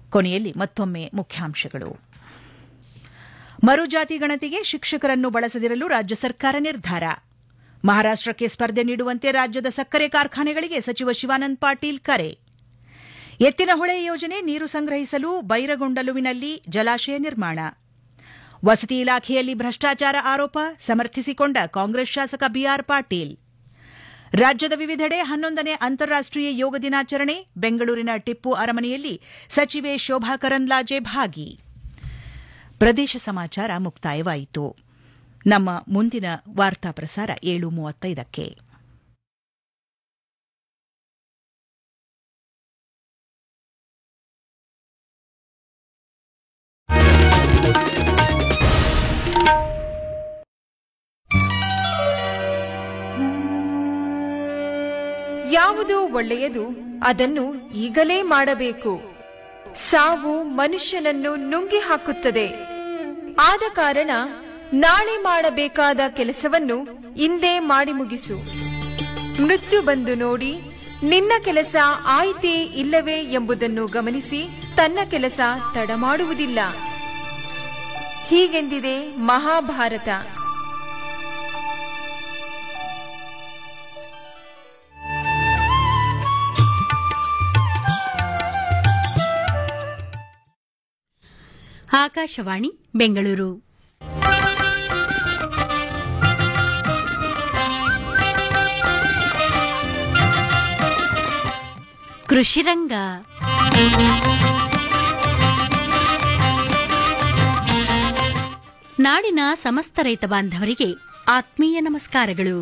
ಕೊನೆಯಲ್ಲಿ ಮತ್ತೊಮ್ಮೆ ಮುಖ್ಯಾಂಶಗಳು ಮರುಜಾತಿ ಗಣತಿಗೆ ಶಿಕ್ಷಕರನ್ನು ಬಳಸದಿರಲು ರಾಜ್ಯ ಸರ್ಕಾರ ನಿರ್ಧಾರ ಮಹಾರಾಷ್ಟಕ್ಕೆ ಸ್ಪರ್ಧೆ ನೀಡುವಂತೆ ರಾಜ್ಯದ ಸಕ್ಕರೆ ಕಾರ್ಖಾನೆಗಳಿಗೆ ಸಚಿವ ಶಿವಾನಂದ್ ಪಾಟೀಲ್ ಕರೆ ಎತ್ತಿನಹೊಳೆ ಯೋಜನೆ ನೀರು ಸಂಗ್ರಹಿಸಲು ಬೈರಗೊಂಡಲುವಿನಲ್ಲಿ ಜಲಾಶಯ ನಿರ್ಮಾಣ ವಸತಿ ಇಲಾಖೆಯಲ್ಲಿ ಭ್ರಷ್ಟಾಚಾರ ಆರೋಪ ಸಮರ್ಥಿಸಿಕೊಂಡ ಕಾಂಗ್ರೆಸ್ ಶಾಸಕ ಬಿಆರ್ ಪಾಟೀಲ್ ರಾಜ್ಯದ ವಿವಿಧೆಡೆ ಹನ್ನೊಂದನೇ ಅಂತಾರಾಷ್ಟೀಯ ಯೋಗ ದಿನಾಚರಣೆ ಬೆಂಗಳೂರಿನ ಟಿಪ್ಪು ಅರಮನೆಯಲ್ಲಿ ಸಚಿವೆ ಶೋಭಾ ಕರಂದ್ಲಾಜೆ ಭಾಗಿ ಪ್ರದೇಶ ಸಮಾಚಾರ ಮುಕ್ತಾಯವಾಯಿತು ನಮ್ಮ ಮುಂದಿನ ವಾರ್ತಾ ಪ್ರಸಾರ ಏಳು ಮೂವತ್ತೈದಕ್ಕೆ ಯಾವುದು ಒಳ್ಳೆಯದು ಅದನ್ನು ಈಗಲೇ ಮಾಡಬೇಕು ಸಾವು ಮನುಷ್ಯನನ್ನು ನುಂಗಿ ಹಾಕುತ್ತದೆ ಆದ ಕಾರಣ ನಾಳೆ ಮಾಡಬೇಕಾದ ಕೆಲಸವನ್ನು ಇಂದೇ ಮಾಡಿ ಮುಗಿಸು ಮೃತ್ಯು ಬಂದು ನೋಡಿ ನಿನ್ನ ಕೆಲಸ ಆಯ್ತೇ ಇಲ್ಲವೇ ಎಂಬುದನ್ನು ಗಮನಿಸಿ ತನ್ನ ಕೆಲಸ ತಡ ಮಾಡುವುದಿಲ್ಲ ಹೀಗೆಂದಿದೆ ಮಹಾಭಾರತ ಆಕಾಶವಾಣಿ ಬೆಂಗಳೂರು ಕೃಷಿರಂಗ ನಾಡಿನ ಸಮಸ್ತ ರೈತ ಬಾಂಧವರಿಗೆ ಆತ್ಮೀಯ ನಮಸ್ಕಾರಗಳು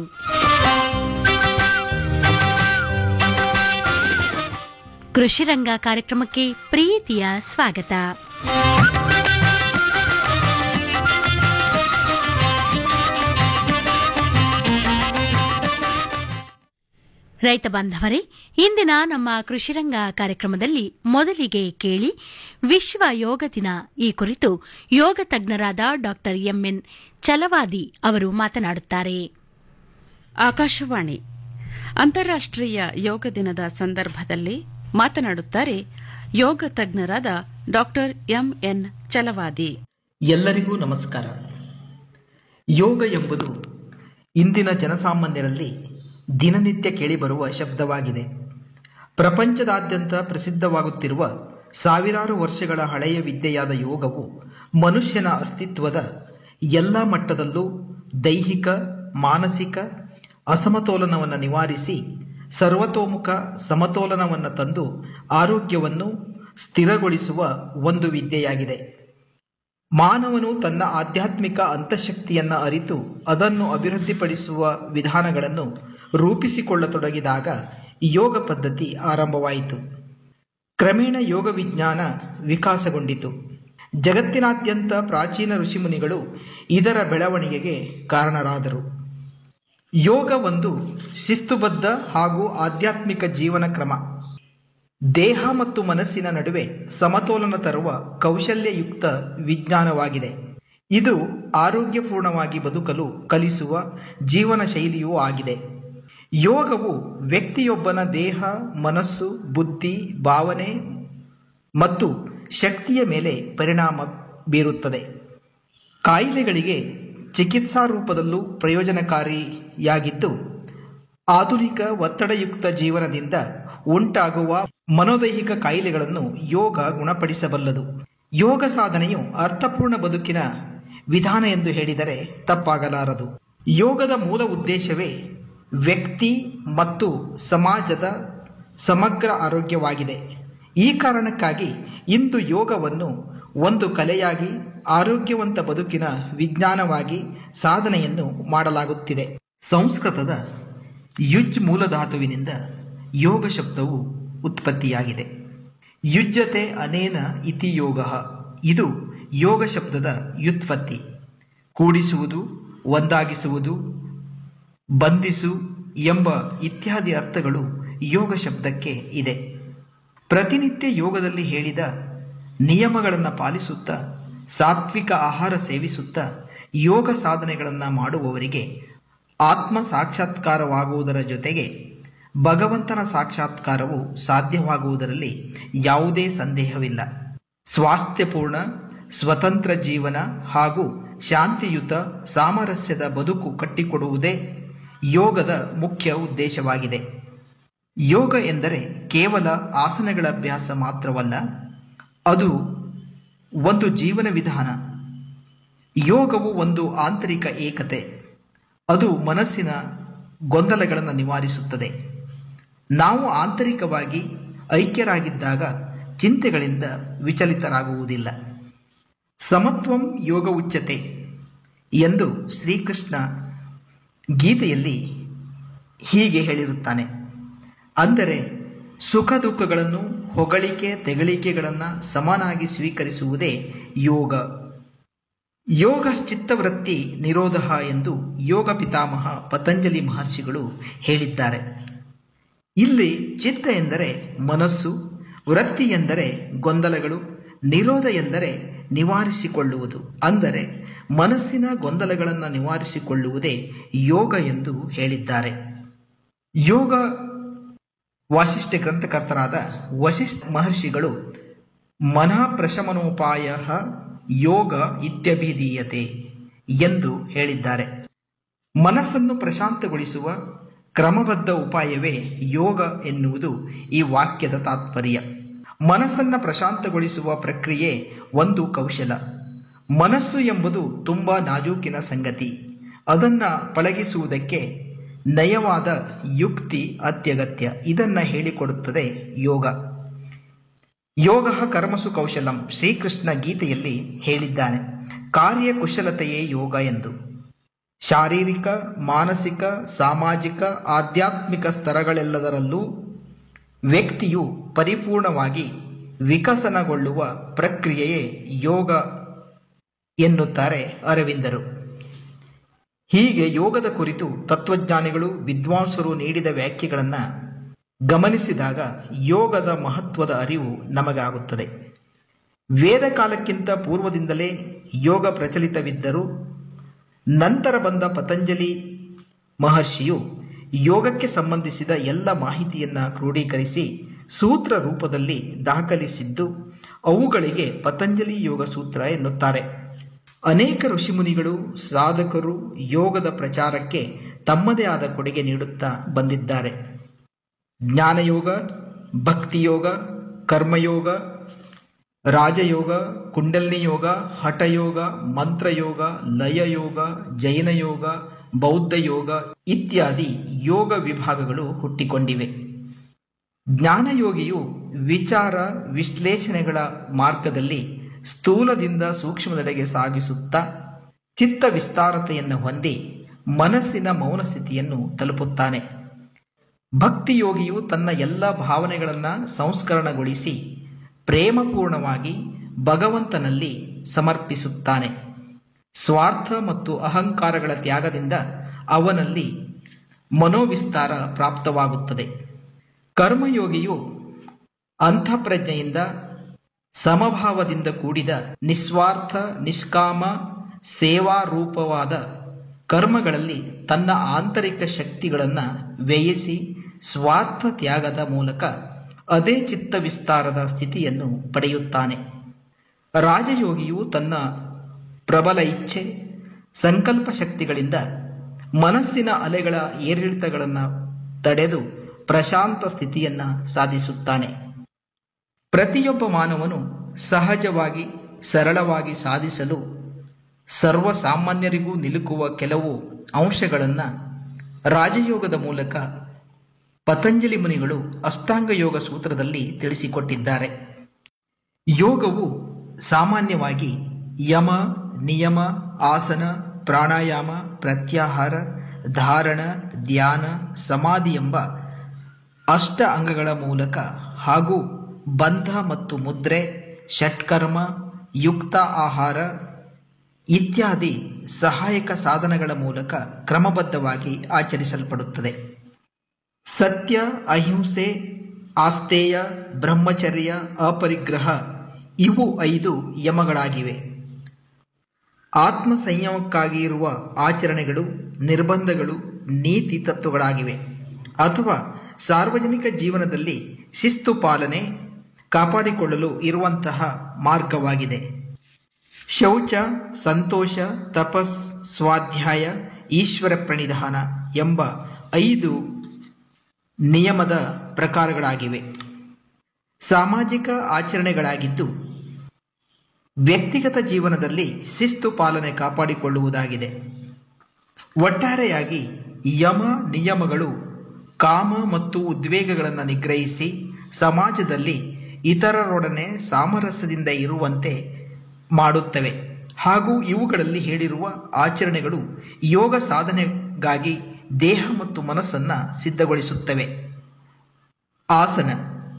ಕೃಷಿರಂಗ ಕಾರ್ಯಕ್ರಮಕ್ಕೆ ಪ್ರೀತಿಯ ಸ್ವಾಗತ ರೈತ ಬಾಂಧವರೇ ಇಂದಿನ ನಮ್ಮ ಕೃಷಿರಂಗ ಕಾರ್ಯಕ್ರಮದಲ್ಲಿ ಮೊದಲಿಗೆ ಕೇಳಿ ವಿಶ್ವ ಯೋಗ ದಿನ ಈ ಕುರಿತು ಯೋಗ ತಜ್ಞರಾದ ಡಾ ಎಂಎನ್ ಚಲವಾದಿ ಅವರು ಮಾತನಾಡುತ್ತಾರೆ ಆಕಾಶವಾಣಿ ಅಂತಾರಾಷ್ಟ್ರೀಯ ಯೋಗ ದಿನದ ಸಂದರ್ಭದಲ್ಲಿ ಮಾತನಾಡುತ್ತಾರೆ ಯೋಗ ತಜ್ಞರಾದ ಡಾಕ್ಟರ್ ಎಂಎನ್ ಚಲವಾದಿ ಎಲ್ಲರಿಗೂ ನಮಸ್ಕಾರ ಯೋಗ ಎಂಬುದು ಇಂದಿನ ಜನಸಾಮಾನ್ಯರಲ್ಲಿ ದಿನನಿತ್ಯ ಕೇಳಿಬರುವ ಶಬ್ದವಾಗಿದೆ ಪ್ರಪಂಚದಾದ್ಯಂತ ಪ್ರಸಿದ್ಧವಾಗುತ್ತಿರುವ ಸಾವಿರಾರು ವರ್ಷಗಳ ಹಳೆಯ ವಿದ್ಯೆಯಾದ ಯೋಗವು ಮನುಷ್ಯನ ಅಸ್ತಿತ್ವದ ಎಲ್ಲ ಮಟ್ಟದಲ್ಲೂ ದೈಹಿಕ ಮಾನಸಿಕ ಅಸಮತೋಲನವನ್ನು ನಿವಾರಿಸಿ ಸರ್ವತೋಮುಖ ಸಮತೋಲನವನ್ನು ತಂದು ಆರೋಗ್ಯವನ್ನು ಸ್ಥಿರಗೊಳಿಸುವ ಒಂದು ವಿದ್ಯೆಯಾಗಿದೆ ಮಾನವನು ತನ್ನ ಆಧ್ಯಾತ್ಮಿಕ ಅಂತಃಶಕ್ತಿಯನ್ನು ಅರಿತು ಅದನ್ನು ಅಭಿವೃದ್ಧಿಪಡಿಸುವ ವಿಧಾನಗಳನ್ನು ರೂಪಿಸಿಕೊಳ್ಳತೊಡಗಿದಾಗ ಯೋಗ ಪದ್ಧತಿ ಆರಂಭವಾಯಿತು ಕ್ರಮೇಣ ಯೋಗ ವಿಜ್ಞಾನ ವಿಕಾಸಗೊಂಡಿತು ಜಗತ್ತಿನಾದ್ಯಂತ ಪ್ರಾಚೀನ ಋಷಿಮುನಿಗಳು ಇದರ ಬೆಳವಣಿಗೆಗೆ ಕಾರಣರಾದರು ಯೋಗ ಒಂದು ಶಿಸ್ತುಬದ್ಧ ಹಾಗೂ ಆಧ್ಯಾತ್ಮಿಕ ಜೀವನ ಕ್ರಮ ದೇಹ ಮತ್ತು ಮನಸ್ಸಿನ ನಡುವೆ ಸಮತೋಲನ ತರುವ ಕೌಶಲ್ಯಯುಕ್ತ ವಿಜ್ಞಾನವಾಗಿದೆ ಇದು ಆರೋಗ್ಯಪೂರ್ಣವಾಗಿ ಬದುಕಲು ಕಲಿಸುವ ಜೀವನ ಶೈಲಿಯೂ ಆಗಿದೆ ಯೋಗವು ವ್ಯಕ್ತಿಯೊಬ್ಬನ ದೇಹ ಮನಸ್ಸು ಬುದ್ಧಿ ಭಾವನೆ ಮತ್ತು ಶಕ್ತಿಯ ಮೇಲೆ ಪರಿಣಾಮ ಬೀರುತ್ತದೆ ಕಾಯಿಲೆಗಳಿಗೆ ಚಿಕಿತ್ಸಾ ರೂಪದಲ್ಲೂ ಪ್ರಯೋಜನಕಾರಿಯಾಗಿದ್ದು ಆಧುನಿಕ ಒತ್ತಡಯುಕ್ತ ಜೀವನದಿಂದ ಉಂಟಾಗುವ ಮನೋದೈಹಿಕ ಕಾಯಿಲೆಗಳನ್ನು ಯೋಗ ಗುಣಪಡಿಸಬಲ್ಲದು ಯೋಗ ಸಾಧನೆಯು ಅರ್ಥಪೂರ್ಣ ಬದುಕಿನ ವಿಧಾನ ಎಂದು ಹೇಳಿದರೆ ತಪ್ಪಾಗಲಾರದು ಯೋಗದ ಮೂಲ ಉದ್ದೇಶವೇ ವ್ಯಕ್ತಿ ಮತ್ತು ಸಮಾಜದ ಸಮಗ್ರ ಆರೋಗ್ಯವಾಗಿದೆ ಈ ಕಾರಣಕ್ಕಾಗಿ ಇಂದು ಯೋಗವನ್ನು ಒಂದು ಕಲೆಯಾಗಿ ಆರೋಗ್ಯವಂತ ಬದುಕಿನ ವಿಜ್ಞಾನವಾಗಿ ಸಾಧನೆಯನ್ನು ಮಾಡಲಾಗುತ್ತಿದೆ ಸಂಸ್ಕೃತದ ಯುಜ್ ಮೂಲಧಾತುವಿನಿಂದ ಯೋಗ ಶಬ್ದವು ಉತ್ಪತ್ತಿಯಾಗಿದೆ ಯುಜ್ಯತೆ ಅನೇನ ಇತಿ ಯೋಗ ಇದು ಯೋಗ ಶಬ್ದದ ವ್ಯುತ್ಪತ್ತಿ ಕೂಡಿಸುವುದು ಒಂದಾಗಿಸುವುದು ಬಂಧಿಸು ಎಂಬ ಇತ್ಯಾದಿ ಅರ್ಥಗಳು ಯೋಗ ಶಬ್ದಕ್ಕೆ ಇದೆ ಪ್ರತಿನಿತ್ಯ ಯೋಗದಲ್ಲಿ ಹೇಳಿದ ನಿಯಮಗಳನ್ನು ಪಾಲಿಸುತ್ತಾ ಸಾತ್ವಿಕ ಆಹಾರ ಸೇವಿಸುತ್ತಾ ಯೋಗ ಸಾಧನೆಗಳನ್ನು ಮಾಡುವವರಿಗೆ ಆತ್ಮ ಸಾಕ್ಷಾತ್ಕಾರವಾಗುವುದರ ಜೊತೆಗೆ ಭಗವಂತನ ಸಾಕ್ಷಾತ್ಕಾರವು ಸಾಧ್ಯವಾಗುವುದರಲ್ಲಿ ಯಾವುದೇ ಸಂದೇಹವಿಲ್ಲ ಸ್ವಾಸ್ಥ್ಯಪೂರ್ಣ ಸ್ವತಂತ್ರ ಜೀವನ ಹಾಗೂ ಶಾಂತಿಯುತ ಸಾಮರಸ್ಯದ ಬದುಕು ಕಟ್ಟಿಕೊಡುವುದೇ ಯೋಗದ ಮುಖ್ಯ ಉದ್ದೇಶವಾಗಿದೆ ಯೋಗ ಎಂದರೆ ಕೇವಲ ಆಸನಗಳ ಅಭ್ಯಾಸ ಮಾತ್ರವಲ್ಲ ಅದು ಒಂದು ಜೀವನ ವಿಧಾನ ಯೋಗವು ಒಂದು ಆಂತರಿಕ ಏಕತೆ ಅದು ಮನಸ್ಸಿನ ಗೊಂದಲಗಳನ್ನು ನಿವಾರಿಸುತ್ತದೆ ನಾವು ಆಂತರಿಕವಾಗಿ ಐಕ್ಯರಾಗಿದ್ದಾಗ ಚಿಂತೆಗಳಿಂದ ವಿಚಲಿತರಾಗುವುದಿಲ್ಲ ಸಮತ್ವಂ ಯೋಗ ಉಚ್ಚತೆ ಎಂದು ಶ್ರೀಕೃಷ್ಣ ಗೀತೆಯಲ್ಲಿ ಹೀಗೆ ಹೇಳಿರುತ್ತಾನೆ ಅಂದರೆ ಸುಖ ದುಃಖಗಳನ್ನು ಹೊಗಳಿಕೆ ತೆಗಳಿಕೆಗಳನ್ನು ಸಮನಾಗಿ ಸ್ವೀಕರಿಸುವುದೇ ಯೋಗ ಯೋಗಶ್ಚಿತ್ತವೃತ್ತಿ ನಿರೋಧ ಎಂದು ಯೋಗ ಪಿತಾಮಹ ಪತಂಜಲಿ ಮಹರ್ಷಿಗಳು ಹೇಳಿದ್ದಾರೆ ಇಲ್ಲಿ ಚಿತ್ತ ಎಂದರೆ ಮನಸ್ಸು ವೃತ್ತಿ ಎಂದರೆ ಗೊಂದಲಗಳು ನಿರೋಧ ಎಂದರೆ ನಿವಾರಿಸಿಕೊಳ್ಳುವುದು ಅಂದರೆ ಮನಸ್ಸಿನ ಗೊಂದಲಗಳನ್ನು ನಿವಾರಿಸಿಕೊಳ್ಳುವುದೇ ಯೋಗ ಎಂದು ಹೇಳಿದ್ದಾರೆ ಯೋಗ ವಾಸಿಷ್ಠ ಗ್ರಂಥಕರ್ತರಾದ ವಶಿಷ್ಠ ಮಹರ್ಷಿಗಳು ಮನಃ ಪ್ರಶಮನೋಪಾಯ ಯೋಗ ಇತ್ಯಭಿಧೀಯತೆ ಎಂದು ಹೇಳಿದ್ದಾರೆ ಮನಸ್ಸನ್ನು ಪ್ರಶಾಂತಗೊಳಿಸುವ ಕ್ರಮಬದ್ಧ ಉಪಾಯವೇ ಯೋಗ ಎನ್ನುವುದು ಈ ವಾಕ್ಯದ ತಾತ್ಪರ್ಯ ಮನಸ್ಸನ್ನು ಪ್ರಶಾಂತಗೊಳಿಸುವ ಪ್ರಕ್ರಿಯೆ ಒಂದು ಕೌಶಲ ಮನಸ್ಸು ಎಂಬುದು ತುಂಬ ನಾಜೂಕಿನ ಸಂಗತಿ ಅದನ್ನು ಪಳಗಿಸುವುದಕ್ಕೆ ನಯವಾದ ಯುಕ್ತಿ ಅತ್ಯಗತ್ಯ ಇದನ್ನು ಹೇಳಿಕೊಡುತ್ತದೆ ಯೋಗ ಯೋಗ ಕರ್ಮಸು ಕೌಶಲಂ ಶ್ರೀಕೃಷ್ಣ ಗೀತೆಯಲ್ಲಿ ಹೇಳಿದ್ದಾನೆ ಕಾರ್ಯಕುಶಲತೆಯೇ ಯೋಗ ಎಂದು ಶಾರೀರಿಕ ಮಾನಸಿಕ ಸಾಮಾಜಿಕ ಆಧ್ಯಾತ್ಮಿಕ ಸ್ತರಗಳೆಲ್ಲದರಲ್ಲೂ ವ್ಯಕ್ತಿಯು ಪರಿಪೂರ್ಣವಾಗಿ ವಿಕಸನಗೊಳ್ಳುವ ಪ್ರಕ್ರಿಯೆಯೇ ಯೋಗ ಎನ್ನುತ್ತಾರೆ ಅರವಿಂದರು ಹೀಗೆ ಯೋಗದ ಕುರಿತು ತತ್ವಜ್ಞಾನಿಗಳು ವಿದ್ವಾಂಸರು ನೀಡಿದ ವ್ಯಾಖ್ಯೆಗಳನ್ನು ಗಮನಿಸಿದಾಗ ಯೋಗದ ಮಹತ್ವದ ಅರಿವು ನಮಗಾಗುತ್ತದೆ ವೇದ ಕಾಲಕ್ಕಿಂತ ಪೂರ್ವದಿಂದಲೇ ಯೋಗ ಪ್ರಚಲಿತವಿದ್ದರೂ ನಂತರ ಬಂದ ಪತಂಜಲಿ ಮಹರ್ಷಿಯು ಯೋಗಕ್ಕೆ ಸಂಬಂಧಿಸಿದ ಎಲ್ಲ ಮಾಹಿತಿಯನ್ನು ಕ್ರೋಢೀಕರಿಸಿ ಸೂತ್ರ ರೂಪದಲ್ಲಿ ದಾಖಲಿಸಿದ್ದು ಅವುಗಳಿಗೆ ಪತಂಜಲಿ ಯೋಗ ಸೂತ್ರ ಎನ್ನುತ್ತಾರೆ ಅನೇಕ ಋಷಿಮುನಿಗಳು ಸಾಧಕರು ಯೋಗದ ಪ್ರಚಾರಕ್ಕೆ ತಮ್ಮದೇ ಆದ ಕೊಡುಗೆ ನೀಡುತ್ತಾ ಬಂದಿದ್ದಾರೆ ಜ್ಞಾನಯೋಗ ಭಕ್ತಿಯೋಗ ಕರ್ಮಯೋಗ ರಾಜಯೋಗ ಕುಂಡಲಿನಿ ಯೋಗ ಹಠಯೋಗ ಮಂತ್ರಯೋಗ ಲಯಯೋಗ ಜೈನ ಯೋಗ ಬೌದ್ಧ ಯೋಗ ಇತ್ಯಾದಿ ಯೋಗ ವಿಭಾಗಗಳು ಹುಟ್ಟಿಕೊಂಡಿವೆ ಜ್ಞಾನಯೋಗಿಯು ವಿಚಾರ ವಿಶ್ಲೇಷಣೆಗಳ ಮಾರ್ಗದಲ್ಲಿ ಸ್ಥೂಲದಿಂದ ಸೂಕ್ಷ್ಮದೆಡೆಗೆ ಸಾಗಿಸುತ್ತಾ ಚಿತ್ತ ವಿಸ್ತಾರತೆಯನ್ನು ಹೊಂದಿ ಮನಸ್ಸಿನ ಮೌನ ಸ್ಥಿತಿಯನ್ನು ತಲುಪುತ್ತಾನೆ ಭಕ್ತಿಯೋಗಿಯು ತನ್ನ ಎಲ್ಲ ಭಾವನೆಗಳನ್ನು ಸಂಸ್ಕರಣಗೊಳಿಸಿ ಪ್ರೇಮಪೂರ್ಣವಾಗಿ ಭಗವಂತನಲ್ಲಿ ಸಮರ್ಪಿಸುತ್ತಾನೆ ಸ್ವಾರ್ಥ ಮತ್ತು ಅಹಂಕಾರಗಳ ತ್ಯಾಗದಿಂದ ಅವನಲ್ಲಿ ಮನೋವಿಸ್ತಾರ ಪ್ರಾಪ್ತವಾಗುತ್ತದೆ ಕರ್ಮಯೋಗಿಯು ಅಂತಃಪ್ರಜ್ಞೆಯಿಂದ ಸಮಭಾವದಿಂದ ಕೂಡಿದ ನಿಸ್ವಾರ್ಥ ನಿಷ್ಕಾಮ ಸೇವಾರೂಪವಾದ ಕರ್ಮಗಳಲ್ಲಿ ತನ್ನ ಆಂತರಿಕ ಶಕ್ತಿಗಳನ್ನು ವ್ಯಯಿಸಿ ಸ್ವಾರ್ಥ ತ್ಯಾಗದ ಮೂಲಕ ಅದೇ ಚಿತ್ತ ವಿಸ್ತಾರದ ಸ್ಥಿತಿಯನ್ನು ಪಡೆಯುತ್ತಾನೆ ರಾಜಯೋಗಿಯು ತನ್ನ ಪ್ರಬಲ ಇಚ್ಛೆ ಸಂಕಲ್ಪ ಶಕ್ತಿಗಳಿಂದ ಮನಸ್ಸಿನ ಅಲೆಗಳ ಏರಿಳಿತಗಳನ್ನು ತಡೆದು ಪ್ರಶಾಂತ ಸ್ಥಿತಿಯನ್ನು ಸಾಧಿಸುತ್ತಾನೆ ಪ್ರತಿಯೊಬ್ಬ ಮಾನವನು ಸಹಜವಾಗಿ ಸರಳವಾಗಿ ಸಾಧಿಸಲು ಸರ್ವಸಾಮಾನ್ಯರಿಗೂ ನಿಲುಕುವ ಕೆಲವು ಅಂಶಗಳನ್ನು ರಾಜಯೋಗದ ಮೂಲಕ ಪತಂಜಲಿ ಮುನಿಗಳು ಅಷ್ಟಾಂಗ ಯೋಗ ಸೂತ್ರದಲ್ಲಿ ತಿಳಿಸಿಕೊಟ್ಟಿದ್ದಾರೆ ಯೋಗವು ಸಾಮಾನ್ಯವಾಗಿ ಯಮ ನಿಯಮ ಆಸನ ಪ್ರಾಣಾಯಾಮ ಪ್ರತ್ಯಾಹಾರ ಧಾರಣ ಧ್ಯಾನ ಸಮಾಧಿ ಎಂಬ ಅಷ್ಟ ಅಂಗಗಳ ಮೂಲಕ ಹಾಗೂ ಬಂಧ ಮತ್ತು ಮುದ್ರೆ ಷಟ್ಕರ್ಮ ಯುಕ್ತ ಆಹಾರ ಇತ್ಯಾದಿ ಸಹಾಯಕ ಸಾಧನಗಳ ಮೂಲಕ ಕ್ರಮಬದ್ಧವಾಗಿ ಆಚರಿಸಲ್ಪಡುತ್ತದೆ ಸತ್ಯ ಅಹಿಂಸೆ ಆಸ್ತೇಯ ಬ್ರಹ್ಮಚರ್ಯ ಅಪರಿಗ್ರಹ ಇವು ಐದು ಯಮಗಳಾಗಿವೆ ಆತ್ಮ ಸಂಯಮಕ್ಕಾಗಿ ಇರುವ ಆಚರಣೆಗಳು ನಿರ್ಬಂಧಗಳು ನೀತಿ ತತ್ವಗಳಾಗಿವೆ ಅಥವಾ ಸಾರ್ವಜನಿಕ ಜೀವನದಲ್ಲಿ ಶಿಸ್ತು ಪಾಲನೆ ಕಾಪಾಡಿಕೊಳ್ಳಲು ಇರುವಂತಹ ಮಾರ್ಗವಾಗಿದೆ ಶೌಚ ಸಂತೋಷ ತಪಸ್ ಸ್ವಾಧ್ಯಾಯ ಈಶ್ವರ ಪ್ರಣಿಧಾನ ಎಂಬ ಐದು ನಿಯಮದ ಪ್ರಕಾರಗಳಾಗಿವೆ ಸಾಮಾಜಿಕ ಆಚರಣೆಗಳಾಗಿದ್ದು ವ್ಯಕ್ತಿಗತ ಜೀವನದಲ್ಲಿ ಶಿಸ್ತು ಪಾಲನೆ ಕಾಪಾಡಿಕೊಳ್ಳುವುದಾಗಿದೆ ಒಟ್ಟಾರೆಯಾಗಿ ಯಮ ನಿಯಮಗಳು ಕಾಮ ಮತ್ತು ಉದ್ವೇಗಗಳನ್ನು ನಿಗ್ರಹಿಸಿ ಸಮಾಜದಲ್ಲಿ ಇತರರೊಡನೆ ಸಾಮರಸ್ಯದಿಂದ ಇರುವಂತೆ ಮಾಡುತ್ತವೆ ಹಾಗೂ ಇವುಗಳಲ್ಲಿ ಹೇಳಿರುವ ಆಚರಣೆಗಳು ಯೋಗ ಸಾಧನೆಗಾಗಿ ದೇಹ ಮತ್ತು ಮನಸ್ಸನ್ನು ಸಿದ್ಧಗೊಳಿಸುತ್ತವೆ ಆಸನ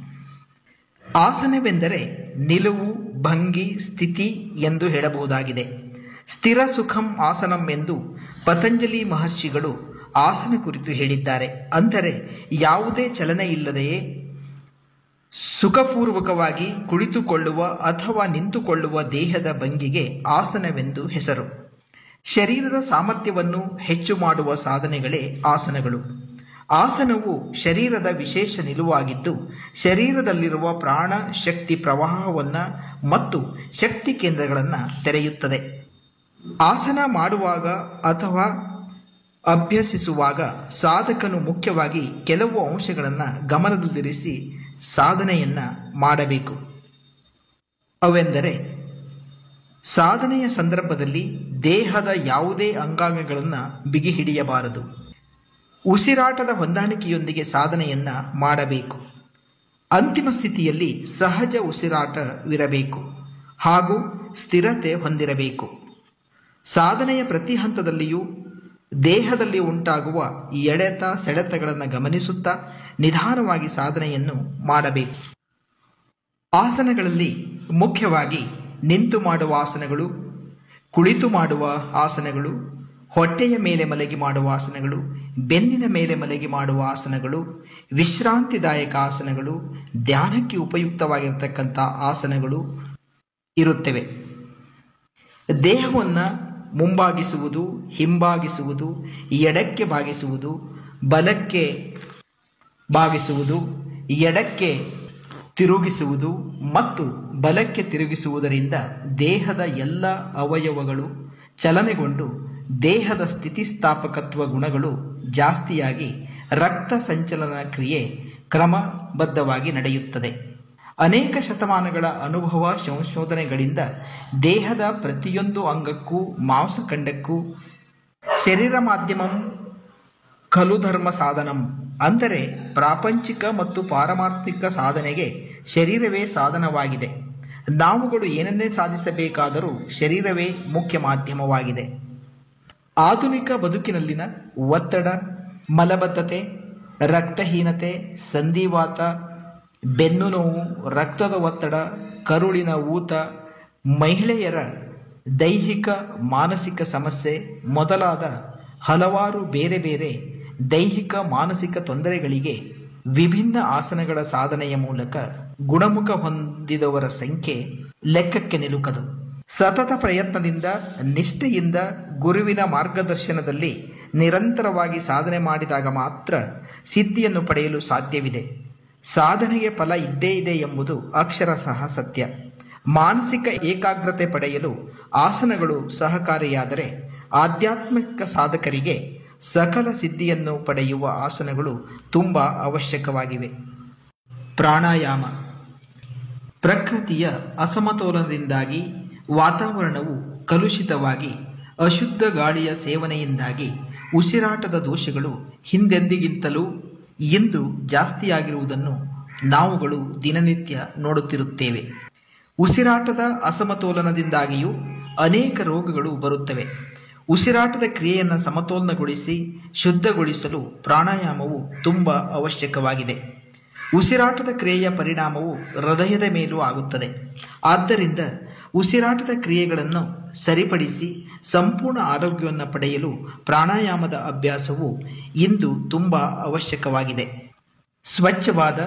ಆಸನವೆಂದರೆ ನಿಲುವು ಭಂಗಿ ಸ್ಥಿತಿ ಎಂದು ಹೇಳಬಹುದಾಗಿದೆ ಸ್ಥಿರ ಸುಖಂ ಆಸನಂ ಎಂದು ಪತಂಜಲಿ ಮಹರ್ಷಿಗಳು ಆಸನ ಕುರಿತು ಹೇಳಿದ್ದಾರೆ ಅಂದರೆ ಯಾವುದೇ ಚಲನೆ ಇಲ್ಲದೆಯೇ ಸುಖಪೂರ್ವಕವಾಗಿ ಕುಳಿತುಕೊಳ್ಳುವ ಅಥವಾ ನಿಂತುಕೊಳ್ಳುವ ದೇಹದ ಭಂಗಿಗೆ ಆಸನವೆಂದು ಹೆಸರು ಶರೀರದ ಸಾಮರ್ಥ್ಯವನ್ನು ಹೆಚ್ಚು ಮಾಡುವ ಸಾಧನೆಗಳೇ ಆಸನಗಳು ಆಸನವು ಶರೀರದ ವಿಶೇಷ ನಿಲುವಾಗಿದ್ದು ಶರೀರದಲ್ಲಿರುವ ಪ್ರಾಣ ಶಕ್ತಿ ಪ್ರವಾಹವನ್ನು ಮತ್ತು ಶಕ್ತಿ ಕೇಂದ್ರಗಳನ್ನು ತೆರೆಯುತ್ತದೆ ಆಸನ ಮಾಡುವಾಗ ಅಥವಾ ಅಭ್ಯಸಿಸುವಾಗ ಸಾಧಕನು ಮುಖ್ಯವಾಗಿ ಕೆಲವು ಅಂಶಗಳನ್ನು ಗಮನದಲ್ಲಿರಿಸಿ ಸಾಧನೆಯನ್ನು ಮಾಡಬೇಕು ಅವೆಂದರೆ ಸಾಧನೆಯ ಸಂದರ್ಭದಲ್ಲಿ ದೇಹದ ಯಾವುದೇ ಅಂಗಾಂಗಗಳನ್ನು ಬಿಗಿ ಹಿಡಿಯಬಾರದು ಉಸಿರಾಟದ ಹೊಂದಾಣಿಕೆಯೊಂದಿಗೆ ಸಾಧನೆಯನ್ನ ಮಾಡಬೇಕು ಅಂತಿಮ ಸ್ಥಿತಿಯಲ್ಲಿ ಸಹಜ ಉಸಿರಾಟವಿರಬೇಕು ಹಾಗೂ ಸ್ಥಿರತೆ ಹೊಂದಿರಬೇಕು ಸಾಧನೆಯ ಪ್ರತಿ ಹಂತದಲ್ಲಿಯೂ ದೇಹದಲ್ಲಿ ಉಂಟಾಗುವ ಎಳೆತ ಸೆಳೆತಗಳನ್ನು ಗಮನಿಸುತ್ತಾ ನಿಧಾನವಾಗಿ ಸಾಧನೆಯನ್ನು ಮಾಡಬೇಕು ಆಸನಗಳಲ್ಲಿ ಮುಖ್ಯವಾಗಿ ನಿಂತು ಮಾಡುವ ಆಸನಗಳು ಕುಳಿತು ಮಾಡುವ ಆಸನಗಳು ಹೊಟ್ಟೆಯ ಮೇಲೆ ಮಲಗಿ ಮಾಡುವ ಆಸನಗಳು ಬೆನ್ನಿನ ಮೇಲೆ ಮಲಗಿ ಮಾಡುವ ಆಸನಗಳು ವಿಶ್ರಾಂತಿದಾಯಕ ಆಸನಗಳು ಧ್ಯಾನಕ್ಕೆ ಉಪಯುಕ್ತವಾಗಿರತಕ್ಕಂಥ ಆಸನಗಳು ಇರುತ್ತವೆ ದೇಹವನ್ನು ಮುಂಬಾಗಿಸುವುದು ಹಿಂಬಾಗಿಸುವುದು ಎಡಕ್ಕೆ ಬಾಗಿಸುವುದು ಬಲಕ್ಕೆ ಬಾಗಿಸುವುದು ಎಡಕ್ಕೆ ತಿರುಗಿಸುವುದು ಮತ್ತು ಬಲಕ್ಕೆ ತಿರುಗಿಸುವುದರಿಂದ ದೇಹದ ಎಲ್ಲ ಅವಯವಗಳು ಚಲನೆಗೊಂಡು ದೇಹದ ಸ್ಥಿತಿಸ್ಥಾಪಕತ್ವ ಗುಣಗಳು ಜಾಸ್ತಿಯಾಗಿ ರಕ್ತ ಸಂಚಲನ ಕ್ರಿಯೆ ಕ್ರಮಬದ್ಧವಾಗಿ ನಡೆಯುತ್ತದೆ ಅನೇಕ ಶತಮಾನಗಳ ಅನುಭವ ಸಂಶೋಧನೆಗಳಿಂದ ದೇಹದ ಪ್ರತಿಯೊಂದು ಅಂಗಕ್ಕೂ ಮಾಂಸಖಂಡಕ್ಕೂ ಶರೀರ ಮಾಧ್ಯಮಂ ಖಲು ಧರ್ಮ ಸಾಧನಂ ಅಂದರೆ ಪ್ರಾಪಂಚಿಕ ಮತ್ತು ಪಾರಮಾರ್ಥಿಕ ಸಾಧನೆಗೆ ಶರೀರವೇ ಸಾಧನವಾಗಿದೆ ನಾವುಗಳು ಏನನ್ನೇ ಸಾಧಿಸಬೇಕಾದರೂ ಶರೀರವೇ ಮುಖ್ಯ ಮಾಧ್ಯಮವಾಗಿದೆ ಆಧುನಿಕ ಬದುಕಿನಲ್ಲಿನ ಒತ್ತಡ ಮಲಬದ್ಧತೆ ರಕ್ತಹೀನತೆ ಸಂಧಿವಾತ ಬೆನ್ನು ನೋವು ರಕ್ತದ ಒತ್ತಡ ಕರುಳಿನ ಊತ ಮಹಿಳೆಯರ ದೈಹಿಕ ಮಾನಸಿಕ ಸಮಸ್ಯೆ ಮೊದಲಾದ ಹಲವಾರು ಬೇರೆ ಬೇರೆ ದೈಹಿಕ ಮಾನಸಿಕ ತೊಂದರೆಗಳಿಗೆ ವಿಭಿನ್ನ ಆಸನಗಳ ಸಾಧನೆಯ ಮೂಲಕ ಗುಣಮುಖ ಹೊಂದಿದವರ ಸಂಖ್ಯೆ ಲೆಕ್ಕಕ್ಕೆ ನಿಲುಕದು ಸತತ ಪ್ರಯತ್ನದಿಂದ ನಿಷ್ಠೆಯಿಂದ ಗುರುವಿನ ಮಾರ್ಗದರ್ಶನದಲ್ಲಿ ನಿರಂತರವಾಗಿ ಸಾಧನೆ ಮಾಡಿದಾಗ ಮಾತ್ರ ಸಿದ್ಧಿಯನ್ನು ಪಡೆಯಲು ಸಾಧ್ಯವಿದೆ ಸಾಧನೆಗೆ ಫಲ ಇದ್ದೇ ಇದೆ ಎಂಬುದು ಅಕ್ಷರಶಃ ಸತ್ಯ ಮಾನಸಿಕ ಏಕಾಗ್ರತೆ ಪಡೆಯಲು ಆಸನಗಳು ಸಹಕಾರಿಯಾದರೆ ಆಧ್ಯಾತ್ಮಿಕ ಸಾಧಕರಿಗೆ ಸಕಲ ಸಿದ್ಧಿಯನ್ನು ಪಡೆಯುವ ಆಸನಗಳು ತುಂಬ ಅವಶ್ಯಕವಾಗಿವೆ ಪ್ರಾಣಾಯಾಮ ಪ್ರಕೃತಿಯ ಅಸಮತೋಲನದಿಂದಾಗಿ ವಾತಾವರಣವು ಕಲುಷಿತವಾಗಿ ಅಶುದ್ಧ ಗಾಳಿಯ ಸೇವನೆಯಿಂದಾಗಿ ಉಸಿರಾಟದ ದೋಷಗಳು ಹಿಂದೆಂದಿಗಿಂತಲೂ ಇಂದು ಜಾಸ್ತಿಯಾಗಿರುವುದನ್ನು ನಾವುಗಳು ದಿನನಿತ್ಯ ನೋಡುತ್ತಿರುತ್ತೇವೆ ಉಸಿರಾಟದ ಅಸಮತೋಲನದಿಂದಾಗಿಯೂ ಅನೇಕ ರೋಗಗಳು ಬರುತ್ತವೆ ಉಸಿರಾಟದ ಕ್ರಿಯೆಯನ್ನು ಸಮತೋಲನಗೊಳಿಸಿ ಶುದ್ಧಗೊಳಿಸಲು ಪ್ರಾಣಾಯಾಮವು ತುಂಬ ಅವಶ್ಯಕವಾಗಿದೆ ಉಸಿರಾಟದ ಕ್ರಿಯೆಯ ಪರಿಣಾಮವು ಹೃದಯದ ಮೇಲೂ ಆಗುತ್ತದೆ ಆದ್ದರಿಂದ ಉಸಿರಾಟದ ಕ್ರಿಯೆಗಳನ್ನು ಸರಿಪಡಿಸಿ ಸಂಪೂರ್ಣ ಆರೋಗ್ಯವನ್ನು ಪಡೆಯಲು ಪ್ರಾಣಾಯಾಮದ ಅಭ್ಯಾಸವು ಇಂದು ತುಂಬ ಅವಶ್ಯಕವಾಗಿದೆ ಸ್ವಚ್ಛವಾದ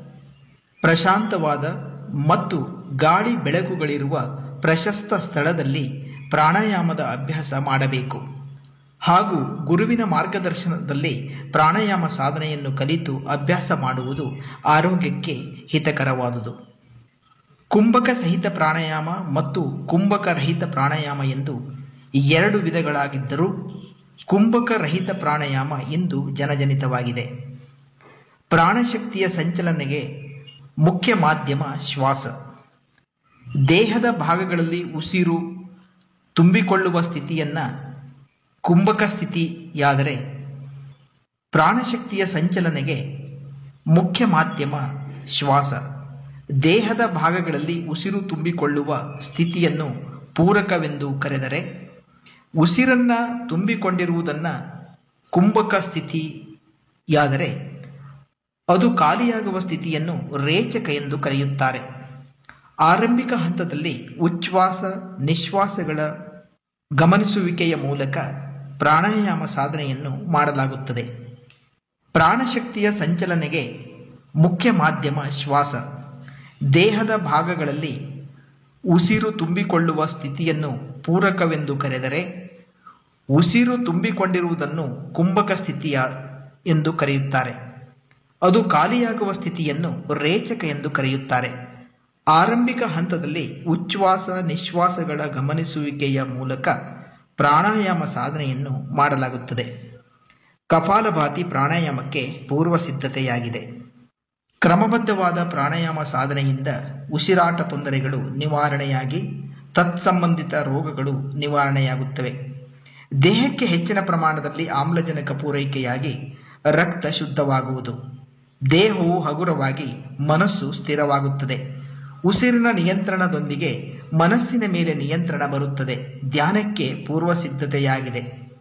ಪ್ರಶಾಂತವಾದ ಮತ್ತು ಗಾಳಿ ಬೆಳಕುಗಳಿರುವ ಪ್ರಶಸ್ತ ಸ್ಥಳದಲ್ಲಿ ಪ್ರಾಣಾಯಾಮದ ಅಭ್ಯಾಸ ಮಾಡಬೇಕು ಹಾಗೂ ಗುರುವಿನ ಮಾರ್ಗದರ್ಶನದಲ್ಲಿ ಪ್ರಾಣಾಯಾಮ ಸಾಧನೆಯನ್ನು ಕಲಿತು ಅಭ್ಯಾಸ ಮಾಡುವುದು ಆರೋಗ್ಯಕ್ಕೆ ಹಿತಕರವಾದುದು ಕುಂಭಕ ಸಹಿತ ಪ್ರಾಣಾಯಾಮ ಮತ್ತು ಕುಂಭಕ ರಹಿತ ಪ್ರಾಣಾಯಾಮ ಎಂದು ಎರಡು ವಿಧಗಳಾಗಿದ್ದರೂ ಕುಂಭಕ ರಹಿತ ಪ್ರಾಣಾಯಾಮ ಇಂದು ಜನಜನಿತವಾಗಿದೆ ಪ್ರಾಣಶಕ್ತಿಯ ಸಂಚಲನೆಗೆ ಮುಖ್ಯ ಮಾಧ್ಯಮ ಶ್ವಾಸ ದೇಹದ ಭಾಗಗಳಲ್ಲಿ ಉಸಿರು ತುಂಬಿಕೊಳ್ಳುವ ಸ್ಥಿತಿಯನ್ನು ಕುಂಭಕ ಸ್ಥಿತಿಯಾದರೆ ಪ್ರಾಣಶಕ್ತಿಯ ಸಂಚಲನೆಗೆ ಮುಖ್ಯ ಮಾಧ್ಯಮ ಶ್ವಾಸ ದೇಹದ ಭಾಗಗಳಲ್ಲಿ ಉಸಿರು ತುಂಬಿಕೊಳ್ಳುವ ಸ್ಥಿತಿಯನ್ನು ಪೂರಕವೆಂದು ಕರೆದರೆ ಉಸಿರನ್ನ ತುಂಬಿಕೊಂಡಿರುವುದನ್ನು ಕುಂಭಕ ಸ್ಥಿತಿಯಾದರೆ ಅದು ಖಾಲಿಯಾಗುವ ಸ್ಥಿತಿಯನ್ನು ರೇಚಕ ಎಂದು ಕರೆಯುತ್ತಾರೆ ಆರಂಭಿಕ ಹಂತದಲ್ಲಿ ಉಚ್ಛ್ವಾಸ ನಿಶ್ವಾಸಗಳ ಗಮನಿಸುವಿಕೆಯ ಮೂಲಕ ಪ್ರಾಣಾಯಾಮ ಸಾಧನೆಯನ್ನು ಮಾಡಲಾಗುತ್ತದೆ ಪ್ರಾಣಶಕ್ತಿಯ ಸಂಚಲನೆಗೆ ಮುಖ್ಯ ಮಾಧ್ಯಮ ಶ್ವಾಸ ದೇಹದ ಭಾಗಗಳಲ್ಲಿ ಉಸಿರು ತುಂಬಿಕೊಳ್ಳುವ ಸ್ಥಿತಿಯನ್ನು ಪೂರಕವೆಂದು ಕರೆದರೆ ಉಸಿರು ತುಂಬಿಕೊಂಡಿರುವುದನ್ನು ಕುಂಭಕ ಸ್ಥಿತಿಯ ಎಂದು ಕರೆಯುತ್ತಾರೆ ಅದು ಖಾಲಿಯಾಗುವ ಸ್ಥಿತಿಯನ್ನು ರೇಚಕ ಎಂದು ಕರೆಯುತ್ತಾರೆ ಆರಂಭಿಕ ಹಂತದಲ್ಲಿ ಉಚ್ಛ್ವಾಸ ನಿಶ್ವಾಸಗಳ ಗಮನಿಸುವಿಕೆಯ ಮೂಲಕ ಪ್ರಾಣಾಯಾಮ ಸಾಧನೆಯನ್ನು ಮಾಡಲಾಗುತ್ತದೆ ಕಪಾಲಭಾತಿ ಪ್ರಾಣಾಯಾಮಕ್ಕೆ ಪೂರ್ವ ಸಿದ್ಧತೆಯಾಗಿದೆ ಕ್ರಮಬದ್ಧವಾದ ಪ್ರಾಣಾಯಾಮ ಸಾಧನೆಯಿಂದ ಉಸಿರಾಟ ತೊಂದರೆಗಳು ನಿವಾರಣೆಯಾಗಿ ತತ್ಸಂಬಂಧಿತ ರೋಗಗಳು ನಿವಾರಣೆಯಾಗುತ್ತವೆ ದೇಹಕ್ಕೆ ಹೆಚ್ಚಿನ ಪ್ರಮಾಣದಲ್ಲಿ ಆಮ್ಲಜನಕ ಪೂರೈಕೆಯಾಗಿ ರಕ್ತ ಶುದ್ಧವಾಗುವುದು ದೇಹವು ಹಗುರವಾಗಿ ಮನಸ್ಸು ಸ್ಥಿರವಾಗುತ್ತದೆ ಉಸಿರಿನ ನಿಯಂತ್ರಣದೊಂದಿಗೆ ಮನಸ್ಸಿನ ಮೇಲೆ ನಿಯಂತ್ರಣ ಬರುತ್ತದೆ ಧ್ಯಾನಕ್ಕೆ ಪೂರ್ವ ಸಿದ್ಧತೆಯಾಗಿದೆ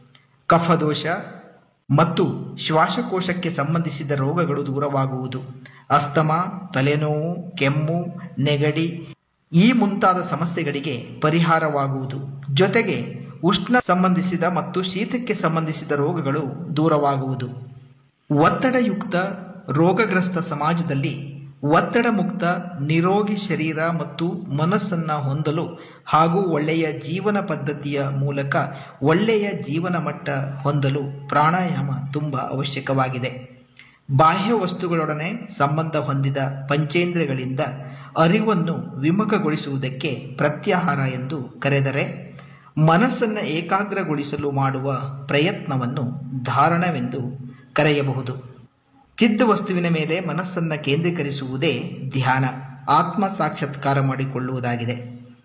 ಕಫದೋಷ ಮತ್ತು ಶ್ವಾಸಕೋಶಕ್ಕೆ ಸಂಬಂಧಿಸಿದ ರೋಗಗಳು ದೂರವಾಗುವುದು ಅಸ್ತಮಾ ತಲೆನೋವು ಕೆಮ್ಮು ನೆಗಡಿ ಈ ಮುಂತಾದ ಸಮಸ್ಯೆಗಳಿಗೆ ಪರಿಹಾರವಾಗುವುದು ಜೊತೆಗೆ ಉಷ್ಣ ಸಂಬಂಧಿಸಿದ ಮತ್ತು ಶೀತಕ್ಕೆ ಸಂಬಂಧಿಸಿದ ರೋಗಗಳು ದೂರವಾಗುವುದು ಒತ್ತಡಯುಕ್ತ ರೋಗಗ್ರಸ್ತ ಸಮಾಜದಲ್ಲಿ ಒತ್ತಡ ಮುಕ್ತ ನಿರೋಗಿ ಶರೀರ ಮತ್ತು ಮನಸ್ಸನ್ನು ಹೊಂದಲು ಹಾಗೂ ಒಳ್ಳೆಯ ಜೀವನ ಪದ್ಧತಿಯ ಮೂಲಕ ಒಳ್ಳೆಯ ಜೀವನ ಮಟ್ಟ ಹೊಂದಲು ಪ್ರಾಣಾಯಾಮ ತುಂಬ ಅವಶ್ಯಕವಾಗಿದೆ ಬಾಹ್ಯ ವಸ್ತುಗಳೊಡನೆ ಸಂಬಂಧ ಹೊಂದಿದ ಪಂಚೇಂದ್ರಿಯಗಳಿಂದ ಅರಿವನ್ನು ವಿಮುಖಗೊಳಿಸುವುದಕ್ಕೆ ಪ್ರತ್ಯಾಹಾರ ಎಂದು ಕರೆದರೆ ಮನಸ್ಸನ್ನು ಏಕಾಗ್ರಗೊಳಿಸಲು ಮಾಡುವ ಪ್ರಯತ್ನವನ್ನು ಧಾರಣವೆಂದು ಕರೆಯಬಹುದು ಚಿದ್ದ ವಸ್ತುವಿನ ಮೇಲೆ ಮನಸ್ಸನ್ನು ಕೇಂದ್ರೀಕರಿಸುವುದೇ ಧ್ಯಾನ ಆತ್ಮ ಸಾಕ್ಷಾತ್ಕಾರ ಮಾಡಿಕೊಳ್ಳುವುದಾಗಿದೆ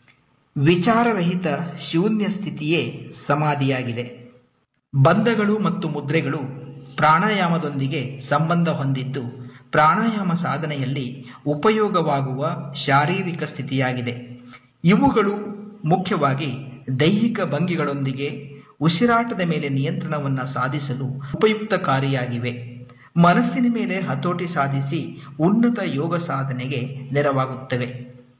ವಿಚಾರರಹಿತ ಶೂನ್ಯ ಸ್ಥಿತಿಯೇ ಸಮಾಧಿಯಾಗಿದೆ ಬಂಧಗಳು ಮತ್ತು ಮುದ್ರೆಗಳು ಪ್ರಾಣಾಯಾಮದೊಂದಿಗೆ ಸಂಬಂಧ ಹೊಂದಿದ್ದು ಪ್ರಾಣಾಯಾಮ ಸಾಧನೆಯಲ್ಲಿ ಉಪಯೋಗವಾಗುವ ಶಾರೀರಿಕ ಸ್ಥಿತಿಯಾಗಿದೆ ಇವುಗಳು ಮುಖ್ಯವಾಗಿ ದೈಹಿಕ ಭಂಗಿಗಳೊಂದಿಗೆ ಉಸಿರಾಟದ ಮೇಲೆ ನಿಯಂತ್ರಣವನ್ನು ಸಾಧಿಸಲು ಉಪಯುಕ್ತಕಾರಿಯಾಗಿವೆ ಮನಸ್ಸಿನ ಮೇಲೆ ಹತೋಟಿ ಸಾಧಿಸಿ ಉನ್ನತ ಯೋಗ ಸಾಧನೆಗೆ ನೆರವಾಗುತ್ತವೆ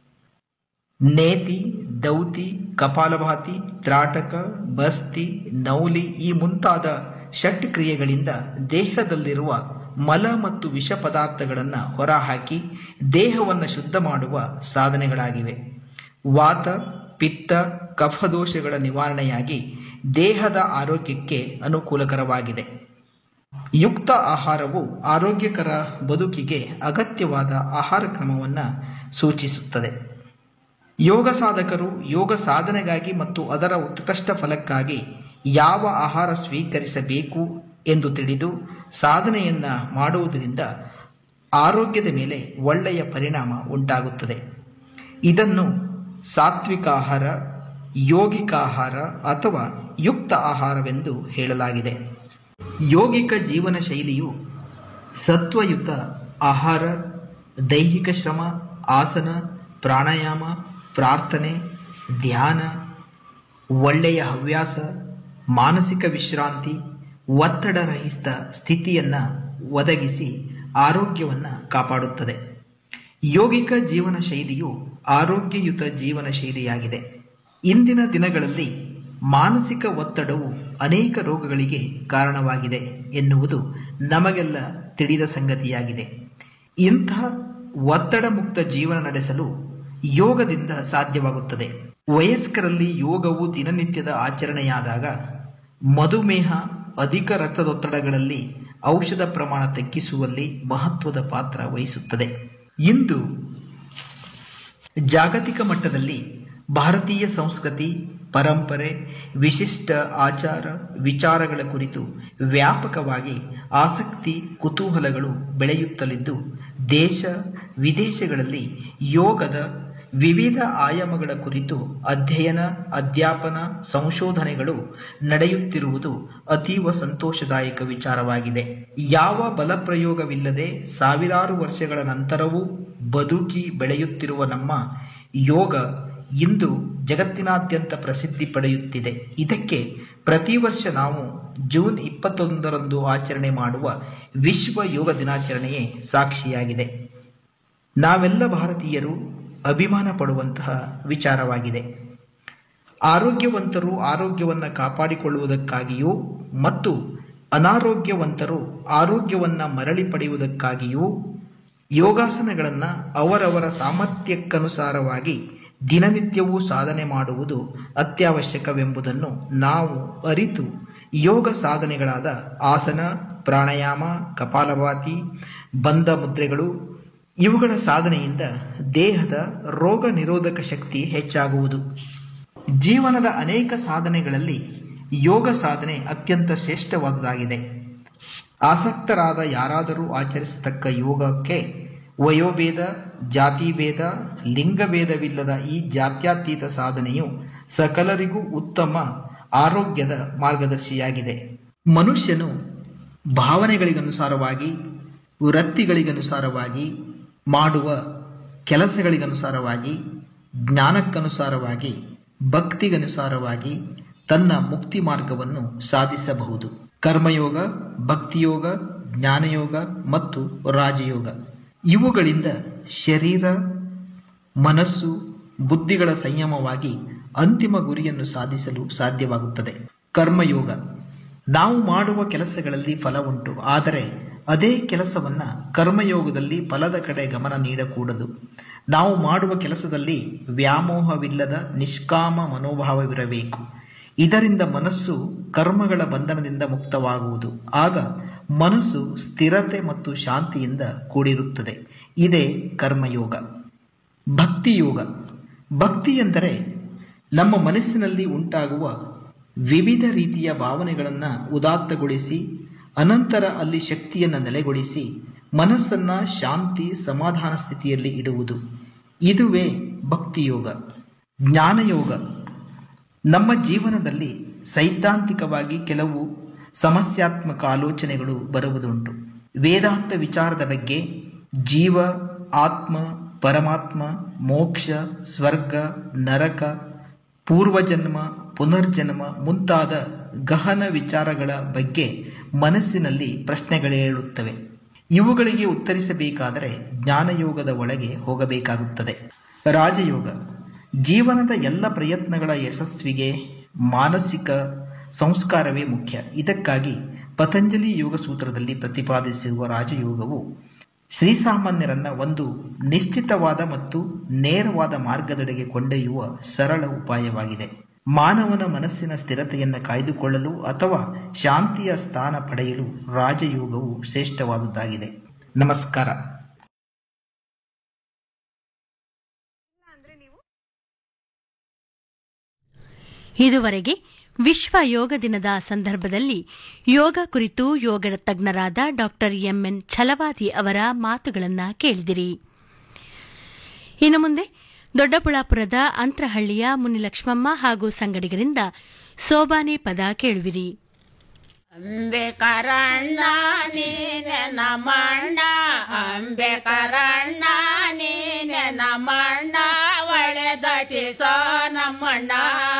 ನೇತಿ ದೌತಿ ಕಪಾಲಭಾತಿ ತ್ರಾಟಕ ಬಸ್ತಿ ನೌಲಿ ಈ ಮುಂತಾದ ಷಟ್ ಕ್ರಿಯೆಗಳಿಂದ ದೇಹದಲ್ಲಿರುವ ಮಲ ಮತ್ತು ವಿಷ ಪದಾರ್ಥಗಳನ್ನು ಹೊರಹಾಕಿ ದೇಹವನ್ನು ಶುದ್ಧ ಮಾಡುವ ಸಾಧನೆಗಳಾಗಿವೆ ವಾತ ಪಿತ್ತ ಕಫದೋಷಗಳ ನಿವಾರಣೆಯಾಗಿ ದೇಹದ ಆರೋಗ್ಯಕ್ಕೆ ಅನುಕೂಲಕರವಾಗಿದೆ ಯುಕ್ತ ಆಹಾರವು ಆರೋಗ್ಯಕರ ಬದುಕಿಗೆ ಅಗತ್ಯವಾದ ಆಹಾರ ಕ್ರಮವನ್ನು ಸೂಚಿಸುತ್ತದೆ ಯೋಗ ಸಾಧಕರು ಯೋಗ ಸಾಧನೆಗಾಗಿ ಮತ್ತು ಅದರ ಉತ್ಕೃಷ್ಟ ಫಲಕ್ಕಾಗಿ ಯಾವ ಆಹಾರ ಸ್ವೀಕರಿಸಬೇಕು ಎಂದು ತಿಳಿದು ಸಾಧನೆಯನ್ನು ಮಾಡುವುದರಿಂದ ಆರೋಗ್ಯದ ಮೇಲೆ ಒಳ್ಳೆಯ ಪರಿಣಾಮ ಉಂಟಾಗುತ್ತದೆ ಇದನ್ನು ಸಾತ್ವಿಕ ಆಹಾರ ಯೋಗಿಕ ಆಹಾರ ಅಥವಾ ಯುಕ್ತ ಆಹಾರವೆಂದು ಹೇಳಲಾಗಿದೆ ಯೋಗಿಕ ಜೀವನ ಶೈಲಿಯು ಸತ್ವಯುತ ಆಹಾರ ದೈಹಿಕ ಶ್ರಮ ಆಸನ ಪ್ರಾಣಾಯಾಮ ಪ್ರಾರ್ಥನೆ ಧ್ಯಾನ ಒಳ್ಳೆಯ ಹವ್ಯಾಸ ಮಾನಸಿಕ ವಿಶ್ರಾಂತಿ ಒತ್ತಡರಹಿತ ಸ್ಥಿತಿಯನ್ನು ಒದಗಿಸಿ ಆರೋಗ್ಯವನ್ನು ಕಾಪಾಡುತ್ತದೆ ಯೋಗಿಕ ಜೀವನ ಶೈಲಿಯು ಆರೋಗ್ಯಯುತ ಜೀವನ ಶೈಲಿಯಾಗಿದೆ ಇಂದಿನ ದಿನಗಳಲ್ಲಿ ಮಾನಸಿಕ ಒತ್ತಡವು ಅನೇಕ ರೋಗಗಳಿಗೆ ಕಾರಣವಾಗಿದೆ ಎನ್ನುವುದು ನಮಗೆಲ್ಲ ತಿಳಿದ ಸಂಗತಿಯಾಗಿದೆ ಇಂಥ ಒತ್ತಡ ಮುಕ್ತ ಜೀವನ ನಡೆಸಲು ಯೋಗದಿಂದ ಸಾಧ್ಯವಾಗುತ್ತದೆ ವಯಸ್ಕರಲ್ಲಿ ಯೋಗವು ದಿನನಿತ್ಯದ ಆಚರಣೆಯಾದಾಗ ಮಧುಮೇಹ ಅಧಿಕ ರಕ್ತದೊತ್ತಡಗಳಲ್ಲಿ ಔಷಧ ಪ್ರಮಾಣ ತಗ್ಗಿಸುವಲ್ಲಿ ಮಹತ್ವದ ಪಾತ್ರ ವಹಿಸುತ್ತದೆ ಇಂದು ಜಾಗತಿಕ ಮಟ್ಟದಲ್ಲಿ ಭಾರತೀಯ ಸಂಸ್ಕೃತಿ ಪರಂಪರೆ ವಿಶಿಷ್ಟ ಆಚಾರ ವಿಚಾರಗಳ ಕುರಿತು ವ್ಯಾಪಕವಾಗಿ ಆಸಕ್ತಿ ಕುತೂಹಲಗಳು ಬೆಳೆಯುತ್ತಲಿದ್ದು ದೇಶ ವಿದೇಶಗಳಲ್ಲಿ ಯೋಗದ ವಿವಿಧ ಆಯಾಮಗಳ ಕುರಿತು ಅಧ್ಯಯನ ಅಧ್ಯಾಪನ ಸಂಶೋಧನೆಗಳು ನಡೆಯುತ್ತಿರುವುದು ಅತೀವ ಸಂತೋಷದಾಯಕ ವಿಚಾರವಾಗಿದೆ ಯಾವ ಬಲಪ್ರಯೋಗವಿಲ್ಲದೆ ಸಾವಿರಾರು ವರ್ಷಗಳ ನಂತರವೂ ಬದುಕಿ ಬೆಳೆಯುತ್ತಿರುವ ನಮ್ಮ ಯೋಗ ಇಂದು ಜಗತ್ತಿನಾದ್ಯಂತ ಪ್ರಸಿದ್ಧಿ ಪಡೆಯುತ್ತಿದೆ ಇದಕ್ಕೆ ಪ್ರತಿ ವರ್ಷ ನಾವು ಜೂನ್ ಇಪ್ಪತ್ತೊಂದರಂದು ಆಚರಣೆ ಮಾಡುವ ವಿಶ್ವ ಯೋಗ ದಿನಾಚರಣೆಯೇ ಸಾಕ್ಷಿಯಾಗಿದೆ ನಾವೆಲ್ಲ ಭಾರತೀಯರು ಅಭಿಮಾನ ಪಡುವಂತಹ ವಿಚಾರವಾಗಿದೆ ಆರೋಗ್ಯವಂತರು ಆರೋಗ್ಯವನ್ನು ಕಾಪಾಡಿಕೊಳ್ಳುವುದಕ್ಕಾಗಿಯೂ ಮತ್ತು ಅನಾರೋಗ್ಯವಂತರು ಆರೋಗ್ಯವನ್ನು ಮರಳಿ ಪಡೆಯುವುದಕ್ಕಾಗಿಯೂ ಯೋಗಾಸನಗಳನ್ನು ಅವರವರ ಸಾಮರ್ಥ್ಯಕ್ಕನುಸಾರವಾಗಿ ದಿನನಿತ್ಯವೂ ಸಾಧನೆ ಮಾಡುವುದು ಅತ್ಯವಶ್ಯಕವೆಂಬುದನ್ನು ನಾವು ಅರಿತು ಯೋಗ ಸಾಧನೆಗಳಾದ ಆಸನ ಪ್ರಾಣಾಯಾಮ ಕಪಾಲಭಾತಿ ಬಂಧ ಮುದ್ರೆಗಳು ಇವುಗಳ ಸಾಧನೆಯಿಂದ ದೇಹದ ರೋಗ ನಿರೋಧಕ ಶಕ್ತಿ ಹೆಚ್ಚಾಗುವುದು ಜೀವನದ ಅನೇಕ ಸಾಧನೆಗಳಲ್ಲಿ ಯೋಗ ಸಾಧನೆ ಅತ್ಯಂತ ಶ್ರೇಷ್ಠವಾದುದಾಗಿದೆ ಆಸಕ್ತರಾದ ಯಾರಾದರೂ ಆಚರಿಸತಕ್ಕ ಯೋಗಕ್ಕೆ ವಯೋಭೇದ ಜಾತಿಭೇದ ಲಿಂಗಭೇದವಿಲ್ಲದ ಈ ಜಾತ್ಯತೀತ ಸಾಧನೆಯು ಸಕಲರಿಗೂ ಉತ್ತಮ ಆರೋಗ್ಯದ ಮಾರ್ಗದರ್ಶಿಯಾಗಿದೆ ಮನುಷ್ಯನು ಭಾವನೆಗಳಿಗನುಸಾರವಾಗಿ ವೃತ್ತಿಗಳಿಗನುಸಾರವಾಗಿ ಮಾಡುವ ಕೆಲಸಗಳಿಗನುಸಾರವಾಗಿ ಜ್ಞಾನಕ್ಕನುಸಾರವಾಗಿ ಭಕ್ತಿಗನುಸಾರವಾಗಿ ತನ್ನ ಮುಕ್ತಿ ಮಾರ್ಗವನ್ನು ಸಾಧಿಸಬಹುದು ಕರ್ಮಯೋಗ ಭಕ್ತಿಯೋಗ ಜ್ಞಾನಯೋಗ ಮತ್ತು ರಾಜಯೋಗ ಇವುಗಳಿಂದ ಶರೀರ ಮನಸ್ಸು ಬುದ್ಧಿಗಳ ಸಂಯಮವಾಗಿ ಅಂತಿಮ ಗುರಿಯನ್ನು ಸಾಧಿಸಲು ಸಾಧ್ಯವಾಗುತ್ತದೆ ಕರ್ಮಯೋಗ ನಾವು ಮಾಡುವ ಕೆಲಸಗಳಲ್ಲಿ ಫಲ ಉಂಟು ಆದರೆ ಅದೇ ಕೆಲಸವನ್ನ ಕರ್ಮಯೋಗದಲ್ಲಿ ಫಲದ ಕಡೆ ಗಮನ ನೀಡಕೂಡದು ನಾವು ಮಾಡುವ ಕೆಲಸದಲ್ಲಿ ವ್ಯಾಮೋಹವಿಲ್ಲದ ನಿಷ್ಕಾಮ ಮನೋಭಾವವಿರಬೇಕು ಇದರಿಂದ ಮನಸ್ಸು ಕರ್ಮಗಳ ಬಂಧನದಿಂದ ಮುಕ್ತವಾಗುವುದು ಆಗ ಮನಸ್ಸು ಸ್ಥಿರತೆ ಮತ್ತು ಶಾಂತಿಯಿಂದ ಕೂಡಿರುತ್ತದೆ ಇದೇ ಕರ್ಮಯೋಗ ಭಕ್ತಿಯೋಗ ಭಕ್ತಿ ಎಂದರೆ ನಮ್ಮ ಮನಸ್ಸಿನಲ್ಲಿ ಉಂಟಾಗುವ ವಿವಿಧ ರೀತಿಯ ಭಾವನೆಗಳನ್ನು ಉದಾತ್ತಗೊಳಿಸಿ ಅನಂತರ ಅಲ್ಲಿ ಶಕ್ತಿಯನ್ನು ನೆಲೆಗೊಳಿಸಿ ಮನಸ್ಸನ್ನು ಶಾಂತಿ ಸಮಾಧಾನ ಸ್ಥಿತಿಯಲ್ಲಿ ಇಡುವುದು ಇದುವೇ ಭಕ್ತಿಯೋಗ ಜ್ಞಾನಯೋಗ ನಮ್ಮ ಜೀವನದಲ್ಲಿ ಸೈದ್ಧಾಂತಿಕವಾಗಿ ಕೆಲವು ಸಮಸ್ಯಾತ್ಮಕ ಆಲೋಚನೆಗಳು ಬರುವುದುಂಟು ವೇದಾಂತ ವಿಚಾರದ ಬಗ್ಗೆ ಜೀವ ಆತ್ಮ ಪರಮಾತ್ಮ ಮೋಕ್ಷ ಸ್ವರ್ಗ ನರಕ ಪೂರ್ವಜನ್ಮ ಪುನರ್ಜನ್ಮ ಮುಂತಾದ ಗಹನ ವಿಚಾರಗಳ ಬಗ್ಗೆ ಮನಸ್ಸಿನಲ್ಲಿ ಪ್ರಶ್ನೆಗಳೇಳುತ್ತವೆ ಇವುಗಳಿಗೆ ಉತ್ತರಿಸಬೇಕಾದರೆ ಜ್ಞಾನಯೋಗದ ಒಳಗೆ ಹೋಗಬೇಕಾಗುತ್ತದೆ ರಾಜಯೋಗ ಜೀವನದ ಎಲ್ಲ ಪ್ರಯತ್ನಗಳ ಯಶಸ್ವಿಗೆ ಮಾನಸಿಕ ಸಂಸ್ಕಾರವೇ ಮುಖ್ಯ ಇದಕ್ಕಾಗಿ ಪತಂಜಲಿ ಯೋಗ ಸೂತ್ರದಲ್ಲಿ ಪ್ರತಿಪಾದಿಸಿರುವ ರಾಜಯೋಗವು ಶ್ರೀಸಾಮಾನ್ಯರನ್ನ ಒಂದು ನಿಶ್ಚಿತವಾದ ಮತ್ತು ನೇರವಾದ ಮಾರ್ಗದೆಡೆಗೆ ಕೊಂಡೊಯ್ಯುವ ಸರಳ ಉಪಾಯವಾಗಿದೆ ಮಾನವನ ಮನಸ್ಸಿನ ಸ್ಥಿರತೆಯನ್ನು ಕಾಯ್ದುಕೊಳ್ಳಲು ಅಥವಾ ಶಾಂತಿಯ ಸ್ಥಾನ ಪಡೆಯಲು ರಾಜಯೋಗವು ಶ್ರೇಷ್ಠವಾದುದಾಗಿದೆ ನಮಸ್ಕಾರ ಇದುವರೆಗೆ ವಿಶ್ವ ಯೋಗ ದಿನದ ಸಂದರ್ಭದಲ್ಲಿ ಯೋಗ ಕುರಿತು ಯೋಗ ತಜ್ಞರಾದ ಡಾಕ್ಟರ್ ಎಂಎನ್ ಛಲವಾದಿ ಅವರ ಮಾತುಗಳನ್ನು ಕೇಳಿದಿರಿ ಇನ್ನು ಮುಂದೆ ದೊಡ್ಡಬಳ್ಳಾಪುರದ ಅಂತ್ರಹಳ್ಳಿಯ ಮುನಿಲಕ್ಷ್ಮಮ್ಮ ಹಾಗೂ ಸಂಗಡಿಗರಿಂದ ಸೋಬಾನೆ ಪದ ಕೇಳುವಿರಿ ಅಂಬೇಕರಣ್ಣ ನೀನೆ ನಮಣ್ಣ ಅಂಬೇಕರಣ್ಣ ನೀನೆ ನಮಣ್ಣ ಒಳೆ ದಟಿಸೋ ನಮ್ಮಣ್ಣ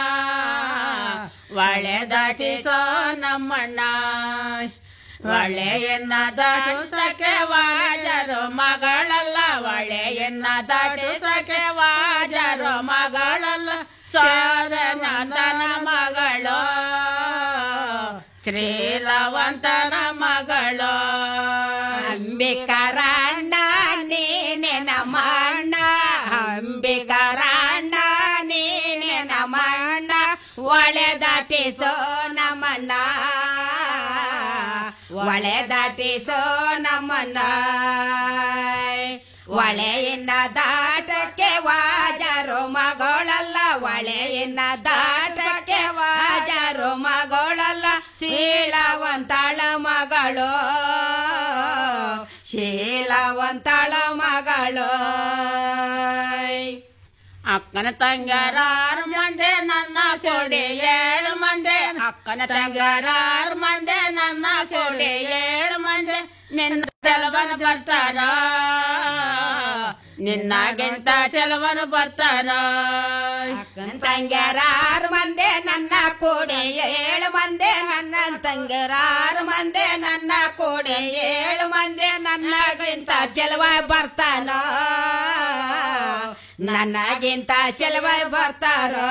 ಒಳೆ ದಟಿಸೋ ನಮ್ಮಣ್ಣ ಒಳೆಯನ್ನ ದಾಟಿಸಕ್ಕೆ ವಾಜರು ಮಗಳಲ್ಲ ಒಳೆಯನ್ನ ದಾಟಿಸಕ್ಕೆ ವಾಜರು ಮಗಳಲ್ಲ ಸೋದನಂದನ ಮಗಳು ಶ್ರೀಲವಂತನ ಮಗಳು ಅಂಬಿಕರಣ್ಣ ನೀನೆ ನಮಣ್ಣ ಅಂಬಿಕರಣ್ಣ ನೀನೆ ನಮಣ್ಣ ಒಳೆ ದಾಟಿಸೋ ನಮಣ್ಣ ಒಳೆ ದಾಟಿಸೋ ನಮಣ್ಣ ಒಳೆಯಿಂದ ದಾಟಕ್ಕೆ ವಾಜ ಇನ್ನ ದಾಟಕ್ಕೆ ವಾಜರು ಮಗಳಲ್ಲ ಶೀಲವಂತಳ ಮಗಳು ಶೀಲವಂತಳ ಮಗಳು ಅಕ್ಕನ ತಂಗಾರಾರು ಮಂದೆ ನನ್ನ ಸೋಡೆ ಏಳು ಮಂದೆ ಅಕ್ಕನ ತಂಗಾರಾರು ಮಂದೆ ನನ್ನ ಸೋಡೆ ಏಳು ಮಂದೆ ನಿನ್ನ ಚಲವನ ಬರ್ತಾರ ನಿನ್ನಾಗೆಂತ ಚಲವನ ಬರ್ತಾರ ತಂಗ್ಯಾರಾರು ಮಂದೆ ನನ್ನ ಕೂಡೆ ಏಳು ಮಂದೆ ನನ್ನ ತಂಗರಾರು ಮಂದೆ ನನ್ನ ಕೂಡೆ ಏಳು ಮಂದೆ ನನ್ನಗಿಂತ ಚೆಲುವ ಬರ್ತಾನೋ ನನಗಿಂತ ಚೆಲುವ ಬರ್ತಾರೋ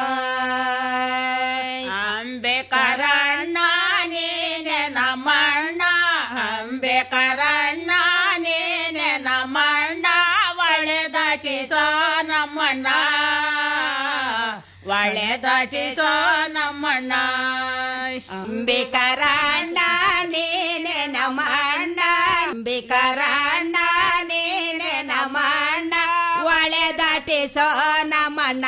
ಅಂಬೇಕರಣ್ಣ ನೀನೆ ನಮ್ಮಣ್ಣ ಅಂಬೇಕರಣ್ಣ ನೀನೆ ನಮ್ಮಣ್ಣ ಒಳ್ಳೆ ದಾಟಿಸೋ ನಮ್ಮಣ್ಣ ಒಳ್ಳೆ ದಾಟಿಸೋ ನಮ್ಮಣ್ಣ ಅಂಬಿಕರಣ್ಣ ನೀನೆ ನಮಣ್ಣ ಅಂಬಿಕರಣ್ಣ ನೀನೆ ನಮಣ್ಣ ಒಳೆ ದಾಟಿಸೋ ನಮಣ್ಣ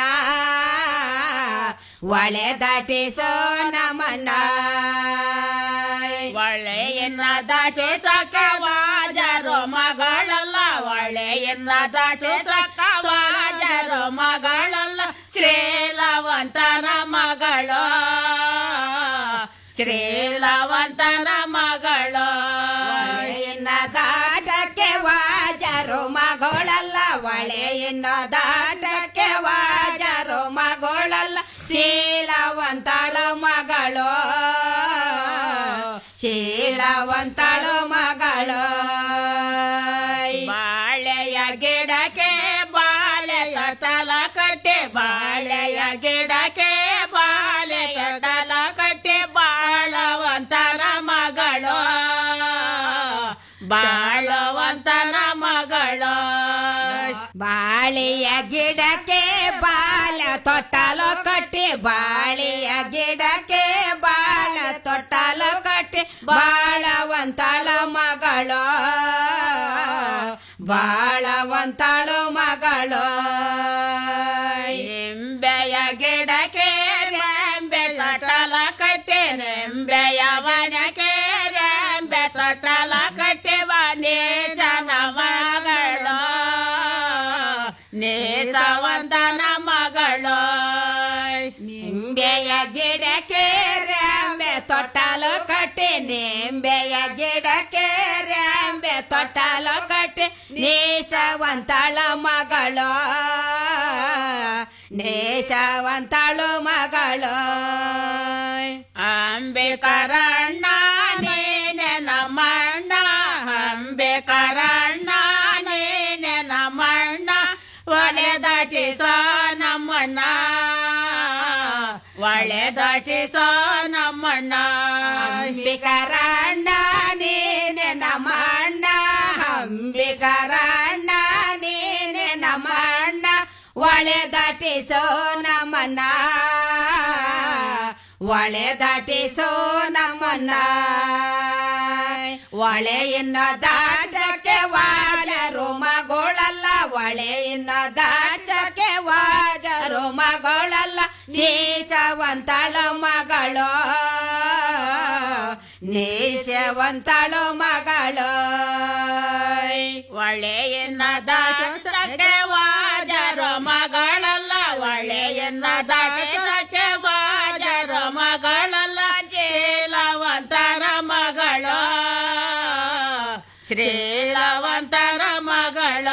ಒಳೆ ದಾಟಿಸೋ ನಮಣ್ಣ ಒಳ್ಳೆಯನ್ನ ದಾಟಿಸಕ ವಾಜರೋ ಮಗಳಲ್ಲ ಒಳ್ಳೆಯನ್ನ ದಾಟಿಸಕ ವಾಜರೋ ಮಗಳಲ್ಲ ಶ್ರೀಲವಂತನ ಮಗಳು ಶ್ರೀಲವಂತನ ಮಗಳು ಒಳೆಯಿನ ದಾಟಕ್ಕೆ ವಾಜರು ಮಗಳಲ್ಲ ಒಳೆಯಿನ ದಾಟಕ್ಕೆ ವಾಜರು ಮಗಳಲ್ಲ ಶೀಲವಂತಳು ಮಗಳು ಶೀಲವಂತಳು ಮಗಳು ಬಾಳೆಯ ಗಿಡಕ್ಕೆ ಬಾಳೆಯ ತಲ ಕಟ್ಟೆ ಬಾಳೆಯ ಗಿಡಕ್ಕೆ ಬಾಳೆಯ ತಲ ಕಟ್ಟೆ ಬಾಳವಂತರ ಮಗಳು ಬಾಳವಂತರ ಮಗಳು ಬಾಳಿಯ ಗಿಡಕ್ಕೆ ಬಾಲ ತೊಟ್ಟಲು ಕಟ್ಟಿ ಬಾಳಿಯ ಗಿಡಕ್ಕೆ ಬಾಲ ತೊಟ್ಟಲು ಕಟ್ಟಿ ಬಾಳವಂತಳ ಮಗಳು ಬಾಳವಂತಳು ಮಗಳು ನಿಂಬೆಯ ಗಿಡಕ್ಕೆ ರೆಂಬೆ ತೊಟ್ಟಲ ಕಟ್ಟೆ ನಿಂಬೆಯ ವನಕ್ಕೆ ರೆಂಬೆ ತೊಟ್ಟಲ ಕಟ್ಟೆ ಬನ್ನಿ ಜನ ಮಗಳು ನೇಸವಂತನ ಮಗಳು ನಿಂಬೆಯ ಗಿಡಕ್ಕೆ ರೆಂಬೆ ತೊಟ್ಟಲು ಕಟ್ಟಿ ನಿಂಬೆಯ ಗಿಡಕ್ಕೆ ರೆಂಬೆ ತೊಟ್ಟಲು ಕಟ್ಟಿ ನೀಚವಂತಳ ಮಗಳು ನೇಚವಂತಳು ಮಗಳು ಅಂಬೇಕರಣ್ಣ ನೀನೆ ನಮ್ಮಣ್ಣ ಅಂಬೇಕರಣ್ಣ ನೀನೆ ನಮ್ಮಣ್ಣ ಒಳೆ ದಾಟಿಸೋ ನಮ್ಮಣ್ಣ ಒಳೆ ದಾಟಿಸೋ ನಮ್ಮಣ್ಣ ಅಂಬಿಕರಣ್ಣ ನೀನೆ ನಮಣ್ಣ ಅಂಬಿಕರಣ್ಣ ನೀನೆ ನಮಣ್ಣ ಒಳೆ ದಾಟಿಸೋ ನಮನ್ನ ಒಳೆ ದಾಟಿಸೋ ನಮನ್ನ ಒಳೆಯಿನ ದಾಟಕ್ಕೆ ವಾಜರು ಮಗಳಲ್ಲ ಒಳೆಯಿನ ದಾಟಕ್ಕೆ ವಾಜರು ಮಗಳಲ್ಲ ನೀಚವಂತಳ ಮಗಳು ನೀಚವಂತಳು ಮಗಳು ಒಳ್ಳೆಯನ್ನ ದಾಟಕ್ಕೆ ವಾಜರ ಮಗಳಲ್ಲ ಒಳ್ಳೆಯನ್ನ ದಾಟಕ್ಕೆ ವಾಜರ ಮಗಳಲ್ಲ ಜೇಲವಂತರ ಮಗಳು ಶ್ರೀಲವಂತರ ಮಗಳು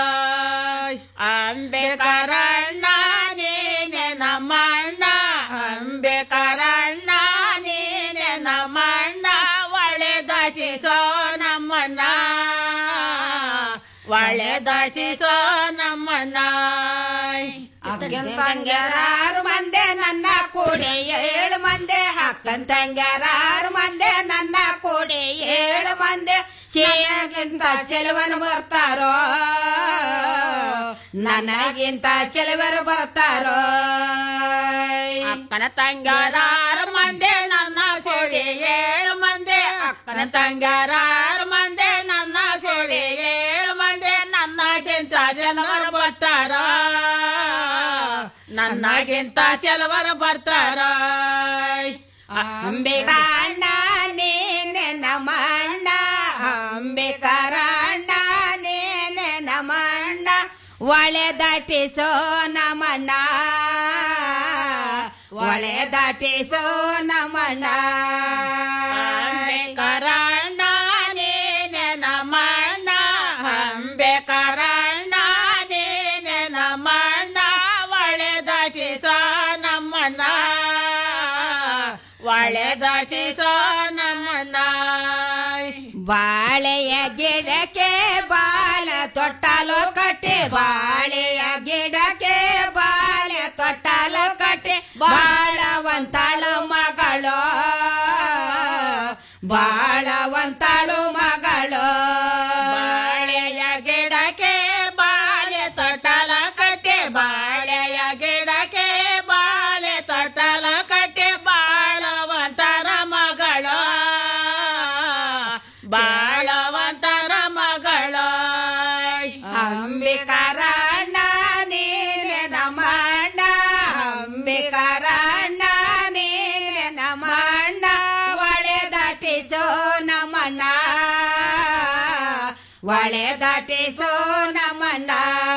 ಅಂಬೇಕರಣ್ಣ ನೀನೆ ನಮ್ಮಣ್ಣ ಅಂಬೇಕರಣ್ಣ ನೀನೆ ನಮ್ಮಣ್ಣ ಒಳ್ಳೆ ದಾಟಿಸೋ ನಮ್ಮಣ್ಣ ಒಳ್ಳೆ ದಾಟಿಸೋ ನಮ್ಮಣ್ಣ ಅಕ್ಕನ್ ತಂಗ್ಯಾರಾರು ಮಂದೆ ನನ್ನ ಕೂಡೆ ಏಳು ಮಂದೆ ಅಕ್ಕನ್ ತಂಗ್ಯಾರಾರು ಮಂದೆ ನನ್ನ ಕೂಡೆ ಏಳು ಮಂದೆ ಚೇಗಿಂತ ಚೆಲುವನು ಬರ್ತಾರೋ ನನಗಿಂತ ಚೆಲುವರು ಬರ್ತಾರೋ ಅಕ್ಕನ ತಂಗಾರಾರು ಮಂದೆ ನನ್ನ ಸೇರಿ ಏಳು ಮಂದೆ ಅಕ್ಕನ ತಂಗಾರಾರು ಮಂದೆ ನನ್ನ ಸೇರಿ ಏಳು ಮಂದೆ ನನ್ನ ಗಿಂತ ಜನವರು ಬರ್ತಾರ ನನ್ನ ನಮಗಿಂತ ಚೆಲವರು ಬರ್ತಾರ ಅಂಬಿಕಾಣ್ಣ ನೀನೆ ನಮಣ್ಣ ಅಂಬಿಕರಣ್ಣ ನೀನೆ ನಮಣ್ಣ ಒಳೆ ದಾಟಿಸೋ ನಮಣ್ಣ ಒಳೆ ದಾಟಿಸೋ ನಮಣ್ಣ ಅಂಬೇಕರಣ್ಣ ನೀನೆ ನಮಣ್ಣ ಅಂಬೇಕರಣ್ಣ ನೀನೆ ನಮಣ್ಣ ಒಳೆ ದಾಟಿಸೋ ನಮ್ಮಣ್ಣ ಒಳೆ ದಾಟಿಸೋ ನಮ್ಮಣ್ಣ ಬಾಳೆಯ ಗಿಡಕ್ಕೆ ಬಾಲ ತೊಟ್ಟಲು ಕಟ್ಟಿ ಬಾಳೆಯ ಗಿಡಕ್ಕೆ ಬಾಳೆ ತೊಟ್ಟಲು ಕಟ್ಟಿ ಬಾಳವಂತಳು ಮಗಳು ಬಾಳವಂತಳು ಮಗಳು ಬಾಳೆಯ ಗಿಡಕ್ಕೆ ಬಾಳೆ ತೊಟ್ಟಲ ಕಟ್ಟೆ ಬಾಳೆಯ ಗಿಡಕ್ಕೆ ಬಾಳೆ ತೊಟ್ಟಲ ಕಟ್ಟೆ ಬಾಳವಂತರ ಮಗಳು ಬಾಳವಂತರ ಮಗಳು ಅಂಬಿಕರಣ್ಣ ನೀನೆ ನಮಣ್ಣ ಅಂಬಿಕರಣ್ಣ ನೀನೆ ನಮಣ್ಣ ಒಳೆ ದಾಟಿಸೋ ನಮಣ್ಣ ಒಳೆ ದಾಟಿಸೋ ನಮಣ್ಣ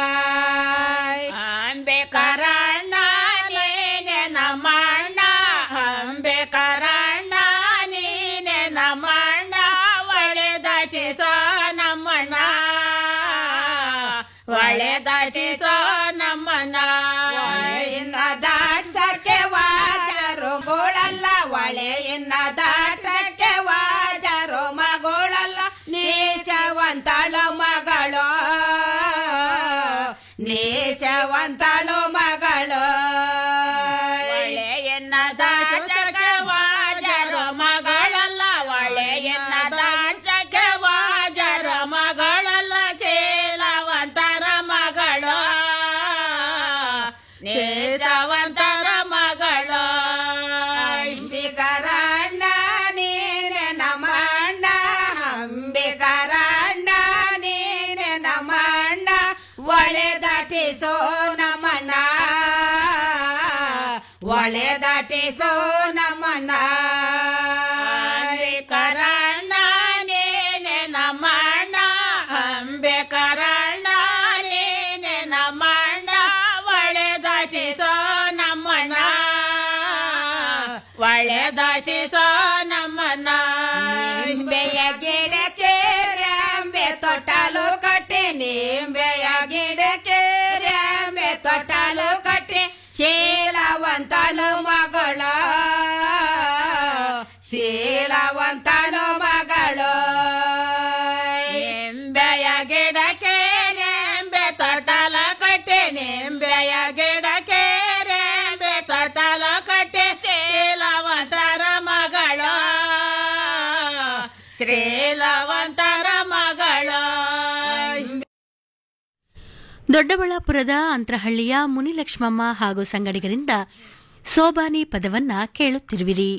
ಅಂಬೇಕರಣ್ಣ ನೀನೆ ನಮ್ಮಣ್ಣ ಅಂಬೇಕರಣ್ಣ ನೀನೆ ನಮ್ಮಣ್ಣ ಒಳೆ ದಾಟಿಸೋ ನಮ್ಮಣ್ಣ ಒಳೆ ದಾಟಿಸೋ ನಮ್ಮಣ್ಣ ಇನ್ನ ದಾಟ್ಸಕ್ಕೆ ವಾಜರು ಮಗುಳಲ್ಲ ಒಳೆಯನ್ನ ದಾಟಕ್ಕೆ ವಾಜರು ಮಗುಳಲ್ಲ ನೀಚವಂತಳು ಮಗಳು ನೀಚವಂತಳು ಮಗಳು ಒಳ್ಳೆಯನ್ನ ದಾಟಕ್ಕೆ ವಾಜರ ಮಗಳಲ್ಲ ಒಳ್ಳೆಯನ್ನ ದಾಟಕ್ಕೆ ವಾಜರ ಮಗಳಲ್ಲ ಶೀಲವಂತರ ಮಗಳು ನೇಸವಂತರ ಮಗಳು ಅಂಬಿಕರಣ್ಣ ನೀನೆ ನಮಣ್ಣ ಅಂಬಿಕರಣ್ಣ ನೀನೆ ನಮಣ್ಣ ಒಳೆ ದಾಟಿಸೋ ನಮನ ಒಳೆ ದಾಟಿಸೋ ನಮನ ಅಂಬಿಕರಣ್ಣ ನೀನೆ ನಮ್ಮಣ್ಣ ಅಂಬೇಕರಣ್ಣ ನೀನೆ ನಮ್ಮಣ್ಣ ಒಳೆ ದಾಟಿಸೋ ನಮ್ಮಣ್ಣ ಒಳೆ ದಾಟಿಸೋ ನಮ್ಮಣ್ಣ ನಿಂಬೆಯ ಗಿಡಕ್ಕೆ ರ್ಯಾಂಬೆ ತೊಟ್ಟಲು ಕಟ್ಟಿ ನಿಂಬೆಯ ಗಿಡಕ್ಕೆ ರ್ಯಾಂಬೆ ತೊಟ್ಟಲು ಕಟ್ಟಿ ಶೀಲವಂತನು ಮಗಳ ಶೀಲವಂತನು ಮಗಳು ನಿಂಬೆಯ ಗಿಡಕ್ಕೆ ನೆಂಬೆ ತೊಟ್ಟಲ ಕಟ್ಟೆ ನಿಂಬೆಯ ಗಿಡಕ್ಕೆ ರೆಂಬೆ ತೊಟ್ಟಲ ಕಟ್ಟೆ ಶೀಲವಂತರ ಮಗಳು ಶ್ರೀಲವಂತರ ಮಗಳು ದೊಡ್ಡಬಳ್ಳಾಪುರದ ಅಂತರಹಳ್ಳಿಯ ಮುನಿಲಕ್ಷ್ಮಮ್ಮ ಹಾಗೂ ಸಂಗಡಿಗರಿಂದ ಸೋಬಾನಿ ಪದವನ್ನ ಕೇಳುತ್ತಿರುವಿರಿ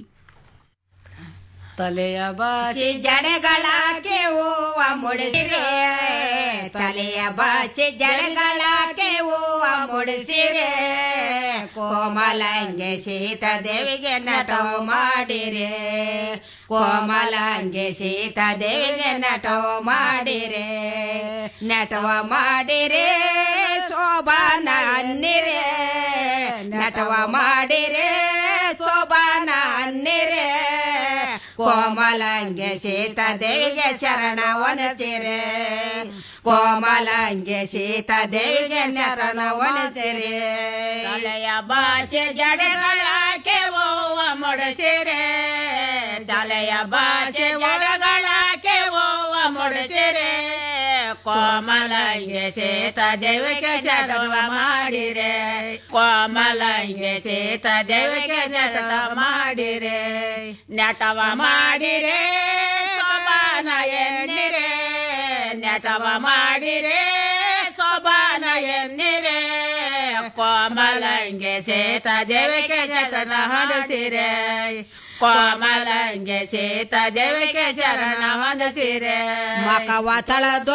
ತಲೆಯ ಬಾಚಿ ಜಡೆಗಳಾಕೆ ಹೂವ ಮುಡಿಸಿರೆ ತಲೆಯ ಬಾಚಿ ಜಡೆಗಳಾಕೆ ಹೂವ ಮುಡಿಸಿರೆ ಕೋಮಲಂಗೆ ಸೀತ ದೇವಿಗೆ ನಟವು ಮಾಡಿರೆ ಕೋಮಲಂಗೆ ಸೀತ ದೇವಿಗೆ ನಟವು ಮಾಡಿರೆ ನಟವ ಮಾಡಿರೆ ಶೋಭಾನ ಅನ್ನಿರೆ ನಟವ ಮಾಡಿರೆ ಶೋಭಾನ ಅನ್ನಿರೆ ಕೋಮಲಂಗೆ ಸೀತಾ ದೇವಿಗೆ ಶರಣ ಒನಸಿರೆ ಕೋಮಲಂಗೆ ಸೀತಾ ದೇವಿಗೆ ಶರಣ ಒನಸಿರೆ ತಲೆಯ ಭಾಷೆ ಜಡೆಗಳಾಕೆ ಓವ ಮುಡಿಸಿರೆ ತಲೆಯ ಭಾಷೆ ಜಡಗಳಾಕೆ ಓವ ಮುಡಿಸಿರೆ ಕೋಮಲಂಗೆ ಸೇತ ದೇವಿಗೆ ಜಡವ ಮಾಡಿರೆ ಕೋಮಲಂಗೆ ಸೇತ ದೇವಿಗೆ ಜಡವ ಮಾಡಿರೆ ನಟವ ಮಾಡಿರೆ ಸೋಬಾನ ಎನ್ನಿರೆ ನಟವ ಮಾಡಿರೆ ಸೋಬಾನ ಎನ್ನಿರೆ ಕೋಮಲಂಗೆ ಸೇತ ದೇವಿಗೆ ಜಟನ ಹೊಂದಿಸಿರೆ ಕೋಮಲಂಗೆ ಸೇತ ದೇವಿಗೆ ಚರಣ ಹೊಂದಿಸಿರೆ ಮಕವ ತಳದು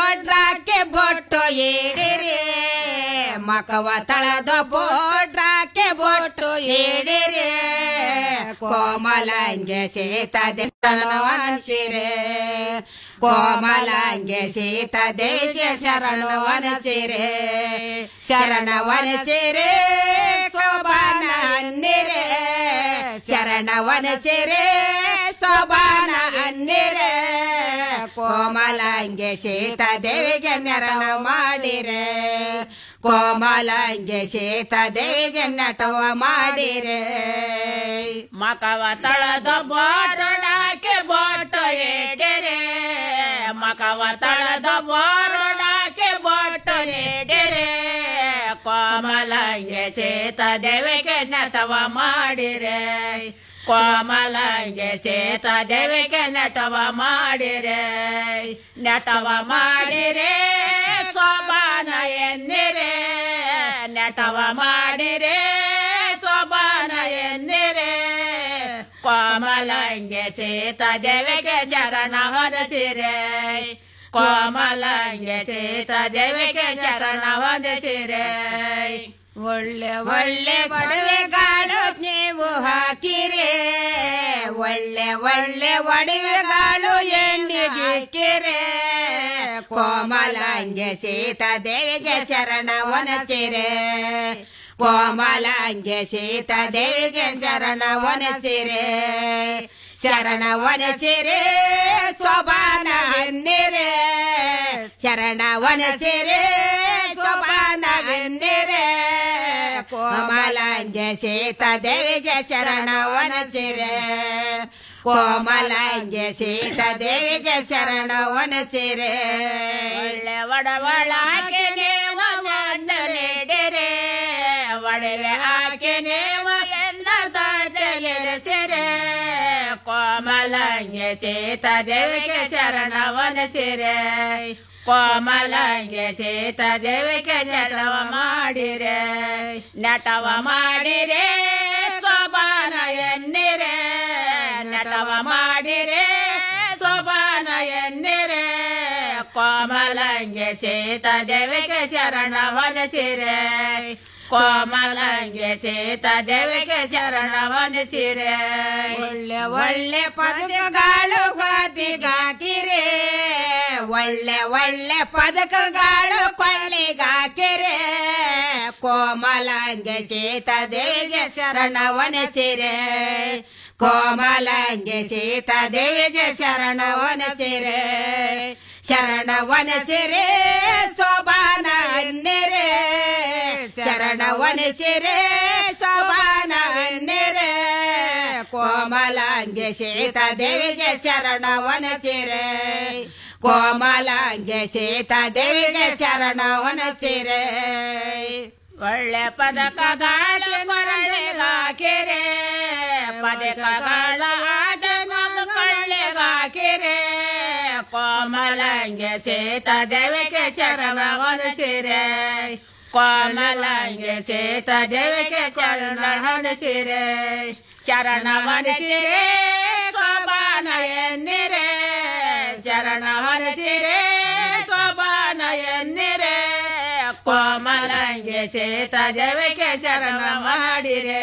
ಪೋಡ್ರಾಕೆ ಬೊಟ್ಟು ಇಡಿರಿ ಮಕವ ತಳದು ಪೋಡ್ರಾಕೆ ತೋರಣಕ್ಕೆ ಬೊಟ್ಟು ಇಡಿರೆ ಕೋಮಲಂಗೆ ಸೀತದೆ ಶರಣವನಿಸಿರೆ ಕೋಮಲಂಗೆ ಸೀತದೇವಿಗೆ ಶರಣವನಿಸಿರೆ ಶರಣವನಿಸಿರೆ ಶೋಭಾನ ಅನ್ನಿರೆ ಶರಣವನಿಸಿರೆ ಶೋಭಾನ ಅನ್ನಿರೆ ಕೋಮಲಂಗೆ ಸೀತಾದೇವಿಗೆ ನೆರಣ ಮಾಡಿರೆ ಕೋಮಲಂಗೆ ಸೀತಾದೇವಿಗೆ ನಟವ ಮಾಡಿರೆ ಮಕವ ತಳದ ಬೋರ್ಡಾಕೆ ಬೋಟ ಎಡೆರೆ ಮಕವ ತಳದ ಬೋರ್ಡಾಕೆ ಬೋಟ ಎಡೆರೆ ಕೋಮಲಂಗೆ ಸೀತ ದೇವಿಗೆ ನಟವ ಮಾಡಿರೆ ಕೋಮಲಂಗೆ ಸೀತ ದೇವಿಗೆ ನಟವ ಮಾಡಿರೆ ನಟವ ಮಾಡಿರೆ ಶೋಭಾನ ಎನ್ನಿರೆ ನಟವ ಮಾಡಿರೆ ಶೋಭಾನ ಎನ್ನಿರೆ ಕೋಮಲಂಗೆ ಸೀತ ದೇವಿಗೆ ಶರಣ ಹೊರಸಿರೆ ಕೋಮಲಂಗೆ ಸೀತ ದೇವಿಗೆ ಶರಣ ಹೊರಸಿರೆ ಒಳ್ಳೆ ಒಳ್ಳೆ ಒಡವೆಗಾಳು ನೀವು ಹಾಕಿರೆ ಒಳ್ಳೆ ಒಳ್ಳೆ ಒಡವೆಗಾಳು ಎಣ್ಣಿಗೆ ಹಾಕಿರೆ ಕೋಮಲಂಗೆ ಸೀತಾ ದೇವಿಗೆ ಶರಣ ಒನಸಿರೆ ಕೋಮಲಂಗೆ ಸೀತಾ ದೇವಿಗೆ ಶರಣ ಒನಸಿರೆ ಶರಣ ಒನಸಿರೆ ಶೋಭಾನ ಅನ್ನಿರೆ ಶರಣ ಒನಸಿರೆ ಶೋಭಾನ ಅನ್ನಿರೆ ಕೋಮಲಂಗೆ ಸೀತಾ ದೇವಿಗೆ ಶರಣ ಒನಸಿರೆ ಕೋಮಲಂಗೆ ಸೀತಾ ದೇವಿಗೆ ಶರಣ ಒನಸಿರೆ ಒಳ್ಳೆ ಒಡವಳಾಕೆ ನೀವು ಮಂಡಲಿಡಿರೆ ಒಡವೆ ಆಕೆ ನೀವು ಎನ್ನ ತಾಟಲಿರಿಸಿರೆ ಕೋಮಲಂಗೆ ಸೀತ ದೇವಿಗೆ ಶರಣ ಒನಸಿರೆ ಕೋಮಲಂಗೆ ಸೀತ ದೇವಿಗೆ ನಟವ ಮಾಡಿರೆ ನಟವ ಮಾಡಿರೆ ಶೋಭಾನ ಎನ್ನಿರೆ ನಟವ ಮಾಡಿರೆ ಶೋಭಾನ ಎನ್ನಿರೆ ಕೋಮಲಂಗೆ ಸೀತ ದೇವಿಗೆ ಶರಣ ಹೊನಸಿರೆ ಕೋಮಲಂಗೆ ಸೀತ ದೇವಿಗೆ ಶರಣ ಹೊನಸಿರೆ ಒಳ್ಳೆ ಒಳ್ಳೆ ಪದಕಗಳು ಗಾದಿಗಾಕಿರೆ ಒಳ್ಳೆ ಒಳ್ಳೆ ಪದಕಗಳು ಕೊಳ್ಳಿಗಾಕಿರೆ ಕೋಮಲಂಗೆ ಸೀತಾ ದೇವಿಗೆ ಶರಣ ಒನಸಿರೆ ಕೋಮಲಂಗೆ ಸೀತಾ ದೇವಿಗೆ ಶರಣ ಒನಸಿರೆ ಶರಣ ಒನಸಿರೆ ಶೋಭಾನ ಅನ್ನಿರೆ ಶರಣ ಒನಸಿರೆ ಶೋಭಾನ ಅನ್ನಿರೆ ಕೋಮಲಂಗೆ ಸೀತಾ ದೇವಿಗೆ ಶರಣ ಒನಸಿರೆ ಕೋಮಲಂಗೆ ಸೀತಾ ದೇವಿಗೆ ಶರಣ ಒನಸಿರೆ ಒಳ್ಳೆ ಪದಕಗಳು ಕೊರಳಿಗಾಕಿರೆ ಪದಕಗಳ ನಮ್ದು ಕೊಳ್ಳಿಗಾಕಿರೆ ಕೋಮಲಂಗೆ ಸೀತ ದೇವಿಗೆ ಶರಣ ಒನಸಿರೆ ಕೋಮಲಂಗೆ ಸೀತ ದೇವಿಗೆ ಶರಣ ಹೊನಸಿರೆ ಶರಣ ಹೊನಸಿರೆ ಶೋಭಾನ ಎನ್ನಿರೆ ಶರಣ ಹೊನಸಿರೆ ಶೋಭಾನ ಎನ್ನಿರೆ ಕೋಮಲಂಗೆ ಸೀತ ದೇವಿಗೆ ಶರಣ ಮಾಡಿರೆ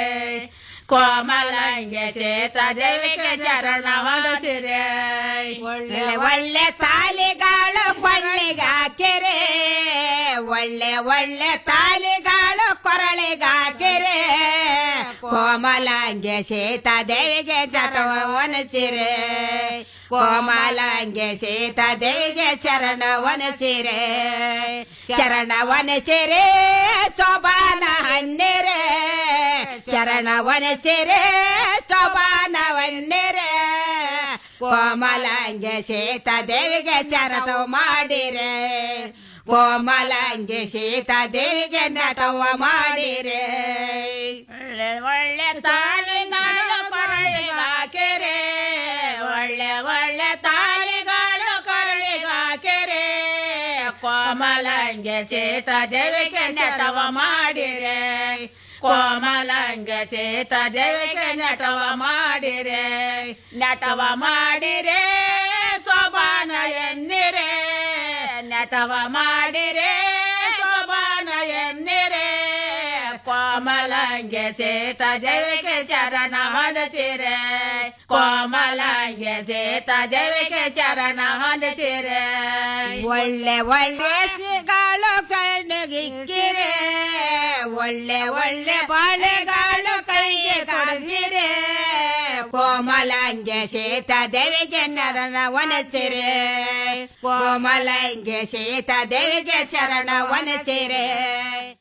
ಕೋಮಲಂಗೆ ಸೀತ ದೇವಿಗೆ ಶರಣ ಹೊನಸಿರೆ ಒಳ್ಳೆ ಒಳ್ಳೆ ತಾಲಿಗಳು ಕೊಳ್ಳಿಗಾಕಿರೆ ಒಳ್ಳೆ ಒಳ್ಳೆ ತಾಲಿಗಳು ಕೊರಳಿಗಾಕಿರೆ ಕೋಮಲಂಗೆ ಸೀತಾ ದೇವಿಗೆ ಶರಣ ಒನಸಿರೆ ಕೋಮಲಂಗೆ ಸೀತಾ ದೇವಿಗೆ ಶರಣ ಒನಸಿರೆ ಶರಣ ಒನಸಿರೆ ಶೋಭಾನ ಹನ್ನಿರೆ ಶರಣ ಒನಸಿರೆ ಶೋಭಾನ ವನ್ನಿರೆ ಕೋಮಲಂಗೆ ಸೀತಾ ದೇವಿಗೆ ಚರಣ ಮಾಡಿರೆ ಕೋಮಲಂಗೆ ಸೀತಾ ದೇವಿಗೆ ನಟವ ಮಾಡಿರೆ ಒಳ್ಳೆ ಒಳ್ಳೆ ತಾಲಿಗಳು ಕೊರಳಿಗಾಕಿರೆ ಒಳ್ಳೆ ಒಳ್ಳೆ ತಾಲಿಗಳು ಕೊರಳಿಗಾಕಿರೆ ಕೋಮಲಂಗೆ ಸೀತ ದೇವಿಗೆ ನಟವ ಮಾಡಿರೆ ಕೋಮಲಂಗೆ ಸೀತ ದೇವಿಗೆ ನಟವ ಮಾಡಿರೆ ನಟವ ಮಾಡಿರೆ ಶೋಭಾನ ಎನ್ನಿರೆ ನಟವ ಮಾಡಿರೆ ಶೋಭಾನ ಎನ್ನಿರೆ ಕೋಮಲಂಗೆ ಸೀತ ದೇವಿಗೆ ಶರಣ ಹೊಂದಿಸಿರೆ ಕೋಮಲಂಗೆ ಸೀತ ದೇವಿಗೆ ಶರಣ ಹೊಂದಿಸಿರೆ ಒಳ್ಳೆ ಒಳ್ಳೆ ಸಿಗಾಳು ಕಣ್ಣಿಗಿಕ್ಕಿರೆ ಒಳ್ಳೆ ಒಳ್ಳೆ ಬಾಳೆಗಾಳು ಕೈಗೆ ಕೊಡಿಸಿರೆ ಕೋಮಲಂಗೆ ಸೀತ ದೇವಿಗೆ ಶರಣ ವನಸಿರೆ ಕೋಮಲಂಗೆ ಸೀತ ದೇವಿಗೆ ಶರಣ ವನಸಿರೆ